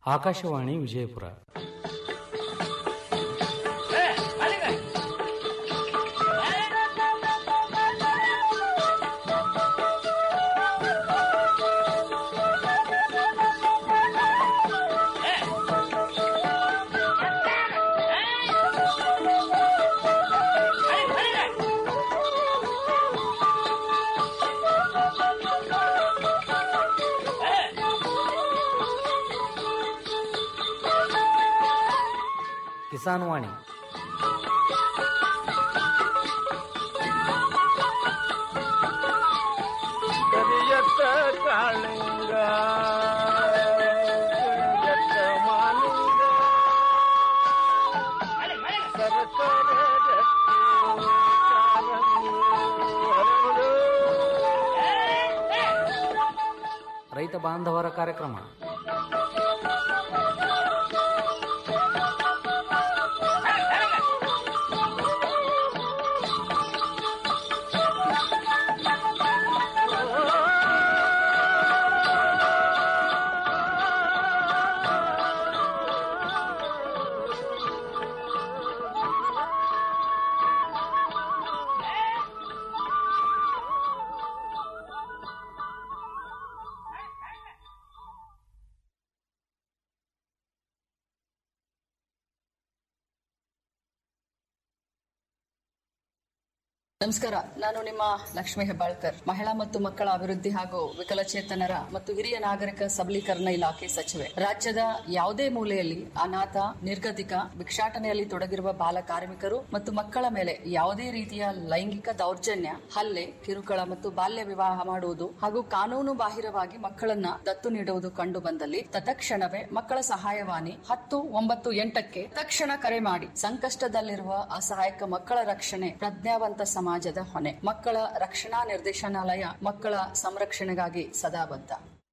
ಆಕಾಶವಾಣಿ ವಿಜಯಪುರ ಕಿಸಾನ್ ವಾಣಿ ಕರಿಯತ್ತ ಕಾಳಿಂಗ ಕರಿಯತ್ತ ಮಾನಿಂಗ ಸರಸರ ಗಟ್ಟಿ ಕಾಲಂಗಿ ಹರಡು. ರೈತ ಬಾಂಧವರ ಕಾರ್ಯಕ್ರಮ ನಮಸ್ಕಾರ ನಾನು ನಿಮ್ಮ ಲಕ್ಷ್ಮೀ ಹೆಬ್ಬಾಳ್ಕರ್ ಮಹಿಳಾ ಮತ್ತು ಮಕ್ಕಳ ಅಭಿವೃದ್ಧಿ ಹಾಗೂ ವಿಕಲಚೇತನರ ಮತ್ತು ಹಿರಿಯ ನಾಗರಿಕ ಸಬಲೀಕರಣ ಇಲಾಖೆ ಸಚಿವೆ ರಾಜ್ಯದ ಯಾವುದೇ ಮೂಲೆಯಲ್ಲಿ ಅನಾಥ ನಿರ್ಗತಿಕ ಭಿಕ್ಷಾಟನೆಯಲ್ಲಿ ತೊಡಗಿರುವ ಬಾಲ ಕಾರ್ಮಿಕರು ಮತ್ತು ಮಕ್ಕಳ ಮೇಲೆ ಯಾವುದೇ ರೀತಿಯ ಲೈಂಗಿಕ ದೌರ್ಜನ್ಯ ಹಲ್ಲೆ ಕಿರುಕುಳ ಮತ್ತು ಬಾಲ್ಯ ವಿವಾಹ ಮಾಡುವುದು ಹಾಗೂ ಕಾನೂನು ಬಾಹಿರವಾಗಿ ಮಕ್ಕಳನ್ನ ದತ್ತು ನೀಡುವುದು ಕಂಡು ಬಂದಲ್ಲಿ ತತ್ಕ್ಷಣವೇ ಮಕ್ಕಳ ಸಹಾಯವಾಣಿ ಹತ್ತು ಒಂಬತ್ತು ಎಂಟಕ್ಕೆ ತಕ್ಷಣ ಕರೆ ಮಾಡಿ ಸಂಕಷ್ಟದಲ್ಲಿರುವ ಅಸಹಾಯಕ ಮಕ್ಕಳ ರಕ್ಷಣೆ ಪ್ರಜ್ಞಾವಂತ ಸಮಾಜದ ಹೊಣೆ ಮಕ್ಕಳ ರಕ್ಷಣಾ ನಿರ್ದೇಶನಾಲಯ ಮಕ್ಕಳ ಸಂರಕ್ಷಣೆಗಾಗಿ ಸದಾ ಬದ್ಧ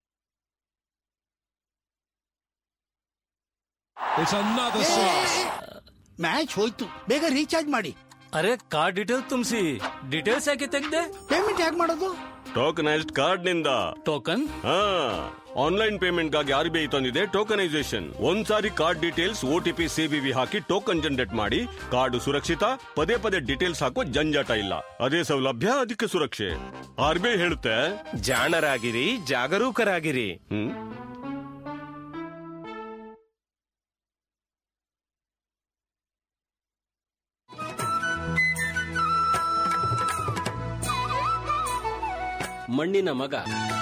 It's another slice. ಮ್ಯಾಚ್ ಹೋಯ್ತು ಬೇಗ ರೀಚಾರ್ಜ್ ಮಾಡಿ ಅರೆ ಕಾರ್ಡ್ ಡೀಟೇಲ್ ತುಂಬಿಸಿ ಡೀಟೇಲ್ಸ್ ಯಾಕೆ ತೆಗ್ದೆ ಪೇಮೆಂಟ್ ಹೇಗೆ ಮಾಡೋದು ಟೋಕನೈಸ್ಡ್ ಕಾರ್ಡ್ ನಿಂದ ಟೋಕನ್ ಹಾ ಆನ್ಲೈನ್ ಪೇಮೆಂಟ್ ಗಾಗಿ ಆರ್ ಬಿ ಐ ತಂದಿದೆ ಟೋಕನೈಸೇಷನ್ ಒಂದ್ಸಾರಿ ಕಾರ್ಡ್ ಡೀಟೇಲ್ಸ್ ಓಟಿಪಿ ಸಿಬಿವಿ ಹಾಕಿ ಟೋಕನ್ ಜನರೇಟ್ ಮಾಡಿ ಕಾರ್ಡ್ ಸುರಕ್ಷಿತ ಪದೇ ಪದೇ ಡೀಟೇಲ್ಸ್ ಹಾಕೋ ಜಂಜಾಟ ಇಲ್ಲ ಅದೇ ಸೌಲಭ್ಯ ಅದಕ್ಕೆ ಸುರಕ್ಷೆ ಆರ್ ಬಿ ಐ ಹೇಳುತ್ತೆ ಜಾಣರಾಗಿರಿ ಜಾಗರೂಕರಾಗಿರಿ ಹ್ಮ್ ಮಣ್ಣಿನ ಮಗ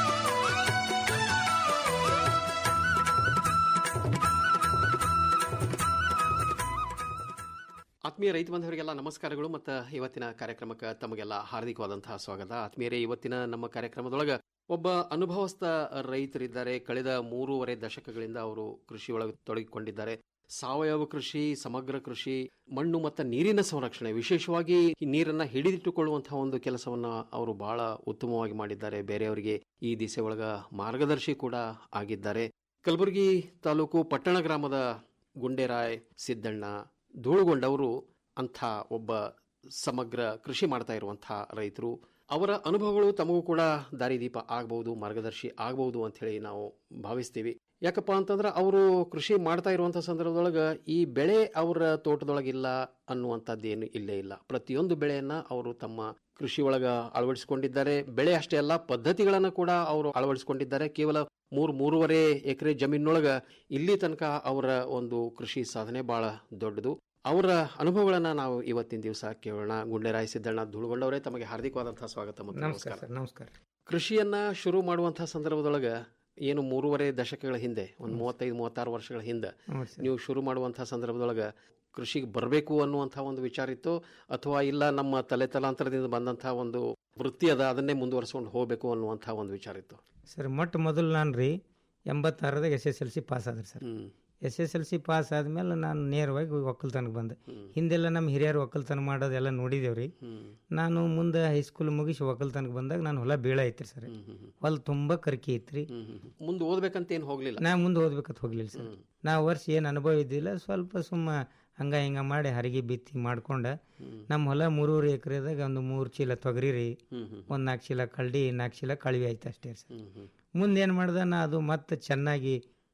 ಆತ್ಮೀಯ ರೈತ ಬಂಧವರಿಗೆಲ್ಲ ನಮಸ್ಕಾರಗಳು ಮತ್ತು ಇವತ್ತಿನ ಕಾರ್ಯಕ್ರಮಕ್ಕೆ ತಮಗೆಲ್ಲ ಹಾರ್ದಿಕವಾದಂತಹ ಸ್ವಾಗತ ಆತ್ಮೀಯರೇ ಇವತ್ತಿನ ನಮ್ಮ ಕಾರ್ಯಕ್ರಮದೊಳಗೆ ಒಬ್ಬ ಅನುಭವಸ್ಥ ರೈತರಿದ್ದಾರೆ ಕಳೆದ ಮೂರುವರೆ ದಶಕಗಳಿಂದ ಅವರು ಕೃಷಿಯೊಳಗೆ ತೊಡಗಿಕೊಂಡಿದ್ದಾರೆ ಸಾವಯವ ಕೃಷಿ ಸಮಗ್ರ ಕೃಷಿ ಮಣ್ಣು ಮತ್ತು ನೀರಿನ ಸಂರಕ್ಷಣೆ ವಿಶೇಷವಾಗಿ ಈ ನೀರನ್ನ ಹಿಡಿದಿಟ್ಟುಕೊಳ್ಳುವಂತಹ ಒಂದು ಕೆಲಸವನ್ನ ಅವರು ಬಹಳ ಉತ್ತಮವಾಗಿ ಮಾಡಿದ್ದಾರೆ ಬೇರೆಯವರಿಗೆ ಈ ದಿಸೆ ಒಳಗ ಮಾರ್ಗದರ್ಶಿ ಕೂಡ ಆಗಿದ್ದಾರೆ ಕಲಬುರಗಿ ತಾಲೂಕು ಪಟ್ಟಣ ಗ್ರಾಮದ ಗುಂಡೇರಾಯ್ ಸಿದ್ದಣ್ಣ ಧೂಳುಗೊಂಡವರು ಅಂಥ ಒಬ್ಬ ಸಮಗ್ರ ಕೃಷಿ ಮಾಡ್ತಾ ಇರುವಂತಹ ರೈತರು ಅವರ ಅನುಭವಗಳು ತಮಗೂ ಕೂಡ ದಾರಿದೀಪ ಆಗಬಹುದು ಮಾರ್ಗದರ್ಶಿ ಆಗಬಹುದು ಅಂತ ಹೇಳಿ ನಾವು ಭಾವಿಸ್ತೀವಿ ಯಾಕಪ್ಪ ಅಂತಂದ್ರೆ ಅವರು ಕೃಷಿ ಮಾಡ್ತಾ ಇರುವಂತಹ ಸಂದರ್ಭದೊಳಗೆ ಈ ಬೆಳೆ ಅವರ ತೋಟದೊಳಗಿಲ್ಲ ಅನ್ನುವಂಥದ್ದೇನು ಇಲ್ಲೇ ಇಲ್ಲ ಪ್ರತಿಯೊಂದು ಬೆಳೆಯನ್ನ ಅವರು ತಮ್ಮ ಕೃಷಿ ಒಳಗ ಅಳವಡಿಸಿಕೊಂಡಿದ್ದಾರೆ ಬೆಳೆ ಅಷ್ಟೇ ಅಲ್ಲ ಪದ್ಧತಿಗಳನ್ನು ಕೂಡ ಅವರು ಅಳವಡಿಸಿಕೊಂಡಿದ್ದಾರೆ ಕೇವಲ ಮೂರ್ ಮೂರುವರೆ ಎಕರೆ ಜಮೀನೊಳಗ ಇಲ್ಲಿ ತನಕ ಅವರ ಒಂದು ಕೃಷಿ ಸಾಧನೆ ಬಹಳ ದೊಡ್ಡದು ಅವರ ಅನುಭವಗಳನ್ನ ನಾವು ಇವತ್ತಿನ ದಿವಸ ಕೇಳೋಣ ಗುಂಡೆರಾಯ ಸಿದ್ದಣ್ಣ ಧುಳುಗೊಂಡವರೇ ತಮಗೆ ಹಾರ್ದಿಕವಾದಂತಹ ಸ್ವಾಗತ ಮತ್ತು ನಮಸ್ಕಾರ ನಮಸ್ಕಾರ ಸರ್ ನಮಸ್ಕಾರ ಕೃಷಿಯನ್ನ ಶುರು ಮಾಡುವಂತಹ ಸಂದರ್ಭದೊಳಗ ಏನು ಮೂರುವರೆ ದಶಕಗಳ ಹಿಂದೆ ಒಂದು ಮೂವತ್ತೈದು ಮೂವತ್ತಾರು ವರ್ಷಗಳ ಹಿಂದೆ ಹೌದು ಸರ್. ನೀವು ಶುರು ಮಾಡುವಂತಹ ಸಂದರ್ಭದೊಳಗ ಕೃಷಿಗೆ ಬರಬೇಕು ಅನ್ನುವಂತಹ ಒಂದು ವಿಚಾರ ಇತ್ತು ಅಥವಾ ಇಲ್ಲ ನಮ್ಮ ತಲೆ ತಲಾಂತರದಿಂದ ಬಂದಂತಹ ಒಂದು ವೃತ್ತಿ ಅದ ಅದನ್ನೇ ಮುಂದುವರಿಸ್ಕೊಂಡು ಹೋಗಬೇಕು ಅನ್ನುವಂತಹ ಒಂದು ವಿಚಾರ ಇತ್ತು ಸರ್ ಮೊಟ್ಟ ಮೊದಲು ನಾನು ರೀ ಎಂಬತ್ತಾರದಾಗ S S L C pass ಆದ್ರಿ ಸರ್ ಹ್ಮ್ S S L C pass ಆದ್ಮೇಲೆ ನಾನು ನೇರವಾಗಿ ಒಕ್ಕಲ್ತನಕ್ಕೆ ಬಂದೆ ಹಿಂದೆಲ್ಲ ನಮ್ಮ ಹಿರಿಯರು ಒಕ್ಕಲ್ತನ ಮಾಡೋದೆಲ್ಲ ನೋಡಿದೇವ್ರಿ ಹ್ಮ್ ನಾನು ಮುಂದೆ ಹೈಸ್ಕೂಲ್ ಮುಗಿಸಿ ಒಕ್ಕಲ್ತನಕ್ಕೆ ಬಂದಾಗ ನಾನು ಹೊಲ ಬೀಳ ಐತ್ರಿ ಸರ್ ಹ್ಮ್ ಹ್ಮ್ ಹೊಲ ತುಂಬ ಕರ್ಕಿ ಐತ್ರಿ ಹ್ಮ್ ಹ್ಮ್ ಹ್ಮ್. ಮುಂದೆ ಓದ್ಬೇಕಂತ ಏನು ಹೋಗ್ಲಿಲ್ಲ ನಾ ಮುಂದೆ ಓದ್ಬೇಕಂತ ಹೋಗ್ಲಿಲ್ಲ ಸರ್ ನಾ ವರ್ಷ ಏನು ಅನುಭವ ಇದ್ದಿಲ್ಲ ಸ್ವಲ್ಪ ಸುಮ್ಮ ಹಂಗ ಹಿಂಗ ಮಾಡಿ ಹರಿಗೆ ಬಿತ್ತಿ ಮಾಡ್ಕೊಂಡ ನಮ್ಮ ಹೊಲ ಮೂರೂರು ಎಕರೆದಾಗ ಒಂದು ಮೂರು ಚೀಲ ತೊಗರಿ ರೀ ಹ್ಮ್ ಹ್ಮ್ ಒಂದು ನಾಲ್ಕು ಚೀಲ ಕಳ್ಳಿ ನಾಲ್ಕು ಚೀಲ ಕಳಿವಿ ಆಯ್ತು ಅಷ್ಟೇ ಸರ್ ಹ್ಮ್ ಹ್ಮ್ ಮುಂದೆ ಏನು ಮಾಡ್ದೆ ನಾ ಅದು ಮತ್ತೆ ಚೆನ್ನಾಗಿ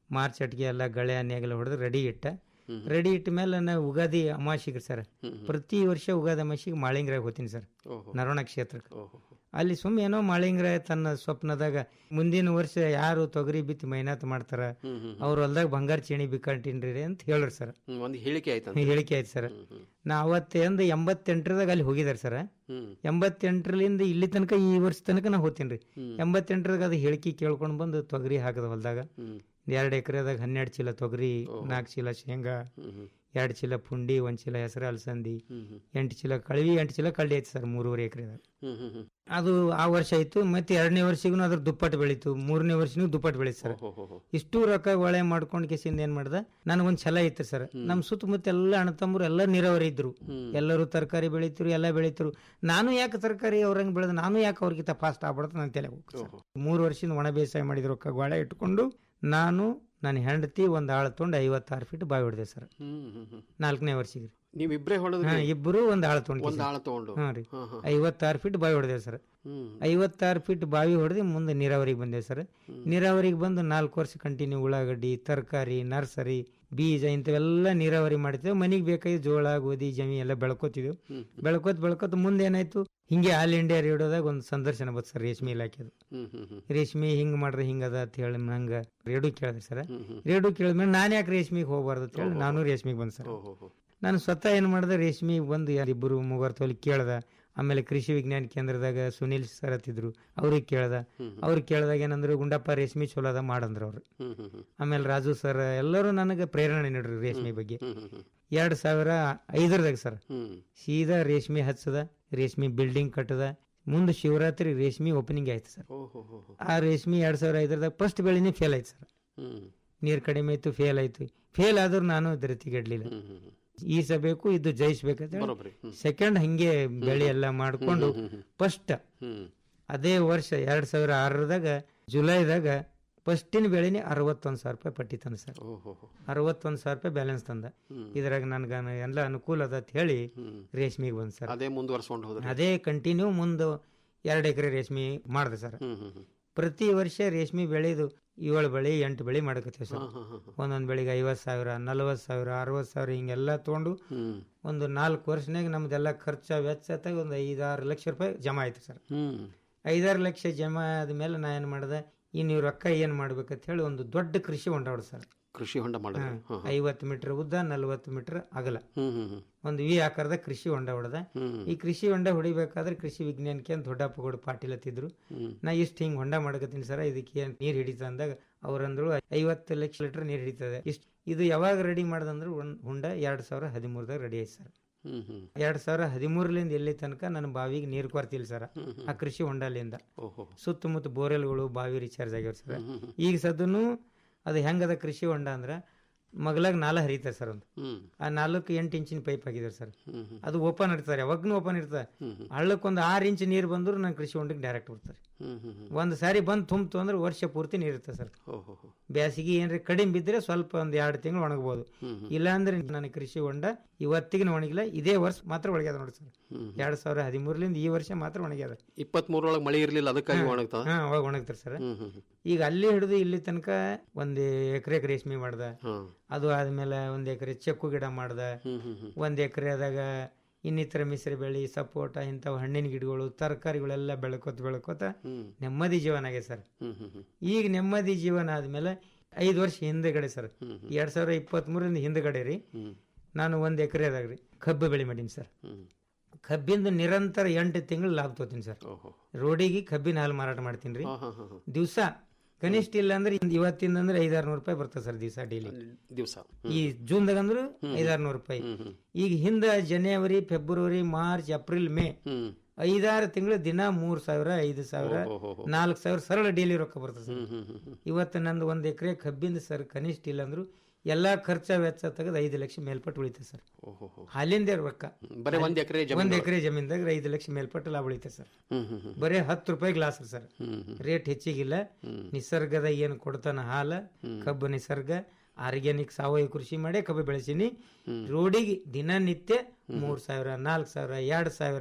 ಮಾರ್ಚ್ ಅಟ್ಗೆ ಎಲ್ಲ ಗಳೆ ನೇಗಲ ಹೊಡೆದು ರೆಡಿ ಇಟ್ಟ ರೆಡಿ ಇಟ್ಟ ಮೇಲೆ ನಾವು ಉಗಾದಿ ಅಮಾಸಿಗೆ ಸರ್ ಪ್ರತಿ ವರ್ಷ ಉಗಾದಿ ಅಮಾಸಿಗೆ ಮಾಳಿಂಗ್ರಾಗ ಹೋಗ್ತೀನಿ ಸರ್ ಓಹೋ. ನರೋಣ ಕ್ಷೇತ್ರಕ್ಕೆ ಓಹೋ. ಅಲ್ಲಿ ಸುಮ್ಮ ಏನೋ ಮಾಳಿಂಗ್ರಾಯ ತನ್ನ ಸ್ವಪ್ನದಾಗ ಮುಂದಿನ ವರ್ಷ ಯಾರು ತೊಗರಿ ಬಿತ್ತಿ ಮೈನಾತ್ ಮಾಡ್ತಾರ ಅವ್ರ ಹೊಲ್ದಾಗ ಬಂಗಾರ ಚೇಣಿ ಬಿಕ್ಕಂಟಿನ್ರಿ ಅಂತ ಹೇಳ್ರಿ ಸರ್ ಹ್ಮ್, ಒಂದು ಹೇಳಿಕೆ ಆಯ್ತು ಹೇಳಿಕೆ ಆಯ್ತು ಸರ್ ನಾ ಅವತ್ತೇಂದ ಎಂಬತ್ತೆಂಟರದಾಗ ಅಲ್ಲಿ ಹೋಗಿದಾರೆ ಸರ್ ಹ್ಮ್. ಎಂಬತ್ತೆಂಟರಿಂದ ಇಲ್ಲಿ ತನಕ ಈ ವರ್ಷ ತನಕ ನಾ ಹೋಗ್ತೀನಿ ರೀ ಎಂಬತ್ತೆಂಟರಾಗ ಅದು ಹೇಳಿಕೆ ಕೇಳ್ಕೊಂಡು ಬಂದು ತೊಗರಿ ಹಾಕದ ಹೊಲ್ದಾಗ ಎರಡು ಎಕರೆದಾಗ ಹನ್ನೆರಡು ಚೀಲ ತೊಗರಿ ನಾಲ್ಕು ಚೀಲ ಶೇಂಗಾ ಎರಡು ಚೀಲ ಪುಂಡಿ ಒಂದ್ ಚೀಲ ಹೆಸರು ಅಲಸಂದಿ ಎಂಟು ಚೀಲ ಕಳವಿ ಎಂಟು ಚೀಲ ಕಳ್ಳಿ ಐತಿ ಸರ್ ಮೂರುವರೆ ಎಕರೆದಾಗ ಹ್ಮ್ ಹ್ಮ್ ಹ್ಮ್ ಅದು ಆ ವರ್ಷ ಆಯ್ತು ಮತ್ತೆ ಎರಡನೇ ವರ್ಷಗೂ ಅದ್ರ ದುಪ್ಪಟ್ಟು ಬೆಳೀತು ಮೂರನೇ ವರ್ಷನೂ ದುಪ್ಪಟ್ಟು ಬೆಳೀತು ಸರ್ ಹೋ, ಹೋ, ಹೋ. ಇಷ್ಟು ರೊಕ್ಕ ಒಳೆ ಮಾಡ್ಕೊಂಡು ಕೇಸಿಂದ ಏನ್ ಮಾಡ್ದ ನನಗೊಂದ್ ಛಲ ಇತ್ತು ಸರ್ ನಮ್ ಸುತ್ತಮುತ್ತ ಎಲ್ಲ ಅಣ್ಣ ತಮ್ಮರು ಎಲ್ಲ ನೀರಾವರಿ ಇದ್ರು ಎಲ್ಲರೂ ತರಕಾರಿ ಬೆಳಿತಿರು ಎಲ್ಲ ಬೆಳಿತಿರು ನಾನು ಯಾಕೆ ತರಕಾರಿ ಅವ್ರಂಗ್ ಬೆಳೆದ ನಾನು ಯಾಕೆ ಅವ್ರಿಗಿಂತ ಫಾಸ್ಟ್ ಆಗ್ಬಿಡ್ತು ನನ್ನ ತಲೆ ಮೂರು ವರ್ಷದಿಂದ ಒಣ ಬೇಸಾಯ ಮಾಡಿದ ರೊಕ್ಕ ಗೋಳೆ ಇಟ್ಕೊಂಡು ನಾನು ನನ್ನ ಹೆಂಡತಿ ಒಂದ್ ಆಳ ತೊಗೊಂಡು ಐವತ್ತಾರು ಫೀಟ್ ಬಾವಿ ಹೊಡೆದೆ ಸರ್ ಹ್ಮ್ ಹ್ಮ್ ಹ್ಮ್ ನಾಲ್ಕನೇ ವರ್ಷಿಗೆ ನೀವಿಬ್ರೇ ಹೊಡೆದ್ರಿ ಹಾ ಇಬ್ಬರು ಒಂದ್ ಆಳ ತೊಗೊಂಡು ಒಂದ್ ಆಳ ತಗೊಂಡು ಹಾ ರೀ ಹಾ, ಹಾ. ಐವತ್ತಾರು ಫೀಟ್ ಬಾವಿ ಹೊಡೆದೇವೆ ಸರ್ ಹ್ಮ್ ಐವತ್ತಾರು ಫೀಟ್ ಬಾವಿ ಹೊಡೆದು ಮುಂದೆ ನೀರಾವರಿಗೆ ಬಂದೇವೆ ಸರ್ ನೀರಾವರಿಗೆ ಬಂದು ನಾಲ್ಕು ವರ್ಷ ಕಂಟಿನ್ಯೂ ಉಳ್ಳಾಗಡ್ಡಿ ತರಕಾರಿ ನರ್ಸರಿ ಬೀಜ ಇಂಥವೆಲ್ಲ ನೀರಾವರಿ ಮಾಡ್ತೇವೆ ಮನೆಗೆ ಬೇಕಾಗಿ ಜೋಳ ಗೋಧಿ ಜಮಿ ಎಲ್ಲ ಬೆಳ್ಕೊತಿದ್ದೆವು ಬೆಳ್ಕೊತ್ ಬೆಳ್ಕೊತ ಮುಂದೆ ಏನಾಯ್ತು ಹಿಂಗೆ ಆಲ್ ಇಂಡಿಯಾ ರೇಡಿಯೋದಾಗ ಒಂದು ಸಂದರ್ಶನ ಬಂತು ಸರ್ ರೇಷ್ಮೆ ಇಲಾಖೆದು ಹ್ಮ್ ಹ್ಮ್ ಹ್ಮ್ ರೇಷ್ಮೆ ಹಿಂಗ್ ಮಾಡ್ರಿ ಹಿಂಗದ ಅಂತ ಹೇಳಿ ನಂಗೆ ರೇಡಿಯೋ ಕೇಳಿದೆ ಸರ್ ರೇಡಿಯೋ ಕೇಳಿದ್ಮೇಲೆ ನಾನು ಯಾಕೆ ರೇಷ್ಮೆಗೆ ಹೋಗ್ಬಾರ್ದು ಅಂತ ಹೇಳಿ ನಾನು ರೇಷ್ಮೆಗೆ ಬಂದೆ ಸರ್ ಓಹೋ ಹೋ. ನಾನು ಸ್ವತಃ ಏನು ಮಾಡಿದೆ ರೇಷ್ಮೆಗೆ ಬಂದು ಯಾರಿಬ್ಬರು ಮೂವರು ತೋಲಿ ಕೇಳ್ದ ಆಮೇಲೆ ಕೃಷಿ ವಿಜ್ಞಾನ ಕೇಂದ್ರದಾಗ ಸುನೀಲ್ ಸರ್ ಹತ್ತಿದ್ರು ಅವ್ರಿಗೆ ಕೇಳ್ದ ಅವ್ರಿಗೆ ಕೇಳಿದಾಗ ಏನಂದ್ರು ಗುಂಡಪ್ಪ ರೇಷ್ಮೆ ಚಲೋ ಅದ ಮಾಡಂದ್ರು ಅವ್ರು ಹ್ಮ್ ಹ್ಮ್ ಹ್ಮ್ ಆಮೇಲೆ ರಾಜು ಸರ್ ಎಲ್ಲರೂ ನನಗೆ ಪ್ರೇರಣೆ ನೀಡ್ರಿ ರೇಷ್ಮೆ ಬಗ್ಗೆ ಹ್ಮ್ ಹ್ಮ್ ಹ್ಮ್ ಎರಡ್ ಸಾವಿರ ಐದರದಾಗ ಸರ್ ಹ್ಮ್ ಸೀದಾ ರೇಷ್ಮೆ ಹಚ್ಚದ ರೇಷ್ಮೆ ಬಿಲ್ಡಿಂಗ್ ಕಟ್ಟದ ಮುಂದೆ ಶಿವರಾತ್ರಿ ರೇಷ್ಮೆ ಓಪನಿಂಗ್ ಆಯ್ತು ಸರ್ ಓಹೋ ಹೋ ಹೋ. ಆ ರೇಷ್ಮೆ ಎರಡ್ ಸಾವಿರ ಐದರದಾಗ ಫಸ್ಟ್ ಬೆಳೆನೇ ಫೇಲ್ ಆಯ್ತು ಸರ್ ಹ್ಮ್ ನೀರ್ ಕಡಿಮೆ ಆಯ್ತು ಫೇಲ್ ಆಯ್ತು ಫೇಲ್ ಆದ್ರೂ ನಾನು ಧೃತಿಗೆಡ್ಲಿಲ್ಲ ಹ್ಮ್ ಹ್ಮ್ ಹ್ಮ್. ಈಸಬೇಕು ಇದು ಜಯಿಸ್ಬೇಕಂತ ಬರೋಬ್ಬರಿ ಹ್ಮ್ ಸೆಕೆಂಡ್ ಹಂಗೆ ಬೆಳೆ ಎಲ್ಲ ಮಾಡ್ಕೊಂಡು ಫಸ್ಟ್ ಹ್ಮ್ ಅದೇ ವರ್ಷ ಎರಡ್ ಸಾವಿರ ಆರರದಾಗ ಜುಲೈದಾಗ ಫಸ್ಟಿನ ಬೆಳೆನೇ ಅರವತ್ತೊಂದು ಸಾವಿರ ರೂಪಾಯಿ ಪಟ್ಟಿ ತಂದ ಸರ್ ಓಹೋ ಹೋ. ಅರವತ್ತೊಂದು ಸಾವಿರ ರೂಪಾಯಿ ಬ್ಯಾಲೆನ್ಸ್ ತಂದ ಇದ್ರಾಗ ನನ್ಗ ಎಲ್ಲ ಅನುಕೂಲ ಅದ ಅಂತ ಹೇಳಿ ರೇಷ್ಮೆಗೆ ಬಂದ್ ಸರ್ ಅದೇ ಮುಂದುವರ್ಸ್ಕೊಂಡು ಹೋದ್ರಿ ಅದೇ ಕಂಟಿನ್ಯೂ ಮುಂದೆ ಎರಡು ಎಕರೆ ರೇಷ್ಮೆ ಮಾಡಿದೆ ಸರ್ ಹ್ಮ್ ಹ್ಮ್ ಹ್ಮ್ ಪ್ರತಿ ವರ್ಷ ರೇಷ್ಮೆ ಬೆಳೆದು ಏಳು ಬೆಳೆ ಎಂಟು ಬೆಳೆ ಮಾಡಕತ್ತೀವಿ ಸರ್ ಹಾ, ಹಾ, ಹಾ, ಹಾ. ಒಂದೊಂದು ಬೆಳೆಗೆ ಐವತ್ತು ಸಾವಿರ ನಲವತ್ತು ಸಾವಿರ ಅರವತ್ತು ಸಾವಿರ ಹಿಂಗೆಲ್ಲ ತೊಗೊಂಡು ಹ್ಮ್ ಒಂದು ನಾಲ್ಕು ವರ್ಷನಾಗ ನಮ್ದೆಲ್ಲ ಖರ್ಚ ವೆಚ್ಚ ತೆಗೆದು ಒಂದು ಐದಾರು ಲಕ್ಷ ರೂಪಾಯಿ ಜಮಾ ಆಯ್ತು ಸರ್ ಹ್ಮ್ ಐದಾರು ಲಕ್ಷ ಜಮಾ ಆದ್ಮೇಲೆ ನಾ ಏನು ಮಾಡಿದೆ ಈ ನೀವು ರೊಕ್ಕ ಏನು ಮಾಡ್ಬೇಕಂತ ಹೇಳಿ ಒಂದು ದೊಡ್ಡ ಕೃಷಿ ಹೊಂಡಾಡ ಸರ್ ಕೃಷಿ ಹೊಂಡ ಮಾಡಿದ್ರಿ ಹಾ, ಹಾ. ಐವತ್ತು ಮೀಟರ್ ಉದ್ದ ನಲ್ವತ್ತು ಮೀಟರ್ ಅಗಲ ಹ್ಮ್ ಹ್ಮ್ ಹ್ಮ್ ಒಂದು ವಿ ಆಕಾರದ ಕೃಷಿ ಹೊಂಡ ಹೊಡೆದ ಹ್ಮ್. ಈ ಕೃಷಿ ಹೊಂಡ ಹೊಡಿಬೇಕಾದ್ರೆ ಕೃಷಿ ವಿಜ್ಞಾನಕ್ಕೆ ಅಂತ ದೊಡ್ಡಪ್ಪಗೋಡು ಪಾಟೀಲ್ ಹತ್ತಿದ್ರು ನಾ ಇಷ್ಟು ಹಿಂಗೆ ಹೊಂಡ ಮಾಡಕತ್ತೀನಿ ಸರ್ ಇದಕ್ಕೆ ಏನ್ ನೀರು ಹಿಡಿತ ಅಂದಾಗ ಅವ್ರಂದ್ರು ಐವತ್ತು ಲಕ್ಷ ಲೀಟರ್ ನೀರು ಹಿಡಿತದೆ ಇಷ್ಟು ಇದು ಯಾವಾಗ ರೆಡಿ ಮಾಡ್ದಂದ್ರೆ ಒಂದು ಹೊಂಡ ಎರಡು ಸಾವಿರ ಹದಿಮೂರದಾಗ ರೆಡಿ ಆಯ್ತು ಸರ್ ಹ್ಮ್ ಹ್ಮ್ ಎರಡ್ ಸಾವಿರ ಹದಿಮೂರಲಿಂದ ಎಲ್ಲಿ ತನಕ ನನ್ನ ಬಾವಿಗೆ ನೀರು ಕೊರತಿಲ್ಲ ಸರ್ ಆ ಕೃಷಿ ಹೊಂಡಲಿಂದ ಓಹೋ ಸುತ್ತಮುತ್ತ ಬೋರ್ವೆಲ್ಗಳು ಬಾವಿ ರಿಚಾರ್ಜ್ ಆಗ್ಯಾವ ಸರ್ ಈಗ ಸದನು ಅದು ಹೆಂಗದ ಕೃಷಿ ಹೊಂಡ ಅಂದ್ರೆ ಮಗ್ಲಾಗ ನಾಲ ಹರಿತಾರೆ ಸರ್ ಒಂದು ಹ್ಮ್ ಆ ನಾಲ್ಕು ಎಂಟು ಇಂಚಿನ ಪೈಪ್ ಹಾಕಿದ್ದಾರೆ ಸರ್ ಹ್ಮ್ ಹ್ಮ್ ಅದು ಓಪನ್ ಇರ್ತಾರೆ ಯಾವಾಗ್ನೂ ಓಪನ್ ಇರ್ತದೆ ಹಳ್ಳಕ್ಕೊಂದು ಆರು ಇಂಚ್ ನೀರು ಬಂದ್ರು ನನ್ನ ಕೃಷಿ ಹೊಂಡಕ್ಕೆ ಡೈರೆಕ್ಟ್ ಬರ್ತಾರೆ ಹ್ಮ್ ಹ್ಮ್ ಹ್ಮ್ ಒಂದು ಸಾರಿ ಬಂದು ತುಂಬ್ತು ಅಂದ್ರೆ ವರ್ಷ ಪೂರ್ತಿ ನೀರು ಇರ್ತದೆ ಸರ್ ಓಹೋ ಹೋ. ಬ್ಯಾಸಿಗೆ ಏನ್ರಿ ಕಡಿಮೆ ಬಿದ್ದರೆ ಸ್ವಲ್ಪ ಒಂದು ಎರಡು ತಿಂಗಳು ಒಣಗಬಹುದು ಇಲ್ಲಾಂದ್ರೆ ನನ್ನ ಕೃಷಿ ಹೊಂಡ ಇವತ್ತಿಗೆ ಒಣಗಿಲ್ಲ ಇದೇ ವರ್ಷ ಮಾತ್ರ ಒಣಗ್ಯದ ನೋಡಿ ಸರ್ ಎರಡ್ ಸಾವಿರ ಹದಿಮೂರಲಿಂದ ಈ ವರ್ಷ ಮಾತ್ರ ಒಣಗ್ಯದ ಇಪ್ಪತ್ಮೂರೊಳಗೆ ಮಳೆ ಇರ್ಲಿಲ್ಲ ಅದಕ್ಕಾಗಿ ಒಣಗ್ತದ ಹಾ ಅವಾಗ ಒಣಗ್ತಾರೆ ಸರ್ ಹ್ಮ್ ಹ್ಮ್ ಹ್ಮ್. ಈಗ ಅಲ್ಲಿ ಹಿಡಿದು ಇಲ್ಲಿ ತನಕ ಒಂದ್ ಎಕರೆ ರೇಷ್ಮೆ ಮಾಡ್ದ ಹಾ. ಅದು ಆದ್ಮೇಲೆ ಒಂದ್ ಎಕರೆ ಚೆಕ್ಕು ಗಿಡ ಮಾಡ್ದ ಹ್ಮ್ ಹ್ಮ್ ಹ್ಮ್. ಒಂದ್ ಎಕರೆದಾಗ ಇನ್ನಿತರ ಮಿಶ್ರ ಬೆಳಿ ಸಪೋಟ ಇಂಥವು ಹಣ್ಣಿನ ಗಿಡಗಳು ತರಕಾರಿಗಳೆಲ್ಲ ಬೆಳ್ಕೊತ ಬೆಳ್ಕೊತ ನೆಮ್ಮದಿ ಜೀವನ ಆಗಿದೆ ಸರ್ ಹ್ಮ್ ಹ್ಮ್ ಹ್ಮ್. ಈಗ ನೆಮ್ಮದಿ ಜೀವನ ಆದ್ಮೇಲೆ ಐದು ವರ್ಷ ಹಿಂದೆಗಡೆ ಸರ್ ಎರಡ್ ಸಾವಿರ ಇಪ್ಪತ್ತ್ ಮೂರರಿಂದ ಹಿಂದೆಗಡೆ ರೀ ನಾನು ಒಂದ್ ಎಕರೆದಾಗ ರೀ ಕಬ್ಬು ಬೆಳೆ ಮಾಡೀನಿ ಸರ್ ಹ್ಮ್. ಕಬ್ಬಿಂದ ನಿರಂತರ ಎಂಟು ತಿಂಗಳು ಲಾಭ ತಗೋತೀನಿ ಸರ್ ಓಹೋ ರೋಡಿಗೆ ಕಬ್ಬಿನ ಹಾಲು ಮಾರಾಟ ಮಾಡ್ತೀನಿ ರೀ ಹಾ ಹಾ ಹಾ ಹಾ. ದಿವಸ ಕನಿಷ್ಠ ಇಲ್ಲ ಅಂದ್ರೆ ಇಂದ್ ಇವತ್ತಿಂದ ಅಂದ್ರೆ ಐದಾರು ನೂರು ರೂಪಾಯಿ ಬರ್ತದೆ ಸರ್ ದಿವಸ ಡೈಲಿ ದಿವಸ ಈ ಜೂನ್ದಾಗ ಅಂದ್ರೆ ಐದಾರು ನೂರು ರೂಪಾಯಿ ಈಗ ಹಿಂದ ಜನವರಿ ಫೆಬ್ರವರಿ ಮಾರ್ಚ್ ಏಪ್ರಿಲ್ ಮೇ ಹ್ಮ್ ಐದಾರು ತಿಂಗಳು ದಿನ ಮೂರ್ ಸಾವಿರ ಐದು ಸಾವಿರ ಓಹೋ. ನಾಲ್ಕು ಸಾವಿರ ಸರಳ ಡೈಲಿ ರೊಕ್ಕ ಬರ್ತದೆ ಸರ್ ಹ್ಮ್ ಹ್ಮ್ ಹ್ಮ್ ಹ್ಮ್. ಇವತ್ತು ನಂದು ಒಂದ್ ಎಕರೆ ಕಬ್ಬಿಂದ ಸರ್ ಕನಿಷ್ಠ ಇಲ್ಲ ಅಂದ್ರು ಎಲ್ಲಾ ಖರ್ಚ ವೆಚ್ಚ ತೆಗೆದು ಐದು ಲಕ್ಷ ಮೇಲ್ಪಟ್ಟು ಉಳಿತದೆ ಸರ್ ಓಹೋ ಹೋ. ಹಾಲಿಂದ ರೊಕ್ಕ ಬರೀ ಒಂದ್ ಎಕರೆ ಜಮೀನು ಒಂದ್ ಎಕರೆ ಜಮೀನ್ದಾಗ ಐದು ಲಕ್ಷ ಮೇಲ್ಪಟ್ಟು ಲಾಭ ಉಳಿತದೆ ಸರ್ ಹ್ಮ್ ಹ್ಮ್ ಹ್ಮ್. ಬರೀ ಹತ್ತು ರೂಪಾಯಿ ಗ್ಲಾಸ್ ಸರ್ ಹ್ಮ್ ಹ್ಮ್. ರೇಟ್ ಹೆಚ್ಚಿಗಿಲ್ಲ ನಿಸರ್ಗದ ಏನು ಕೊಡ್ತಾನ ಹಾಲ ಕಬ್ಬು ನಿಸರ್ಗ ಆರ್ಗ್ಯಾನಿಕ್ ಸಾವಯವ ಕೃಷಿ ಮಾಡಿ ಕಬ್ಬು ಬೆಳೆಸೀನಿ ರೋಡಿಗೆ ದಿನನಿತ್ಯ ಮೂರ್ ಸಾವಿರ ನಾಲ್ಕು ಸಾವಿರ ಎರಡ್ ಸಾವಿರ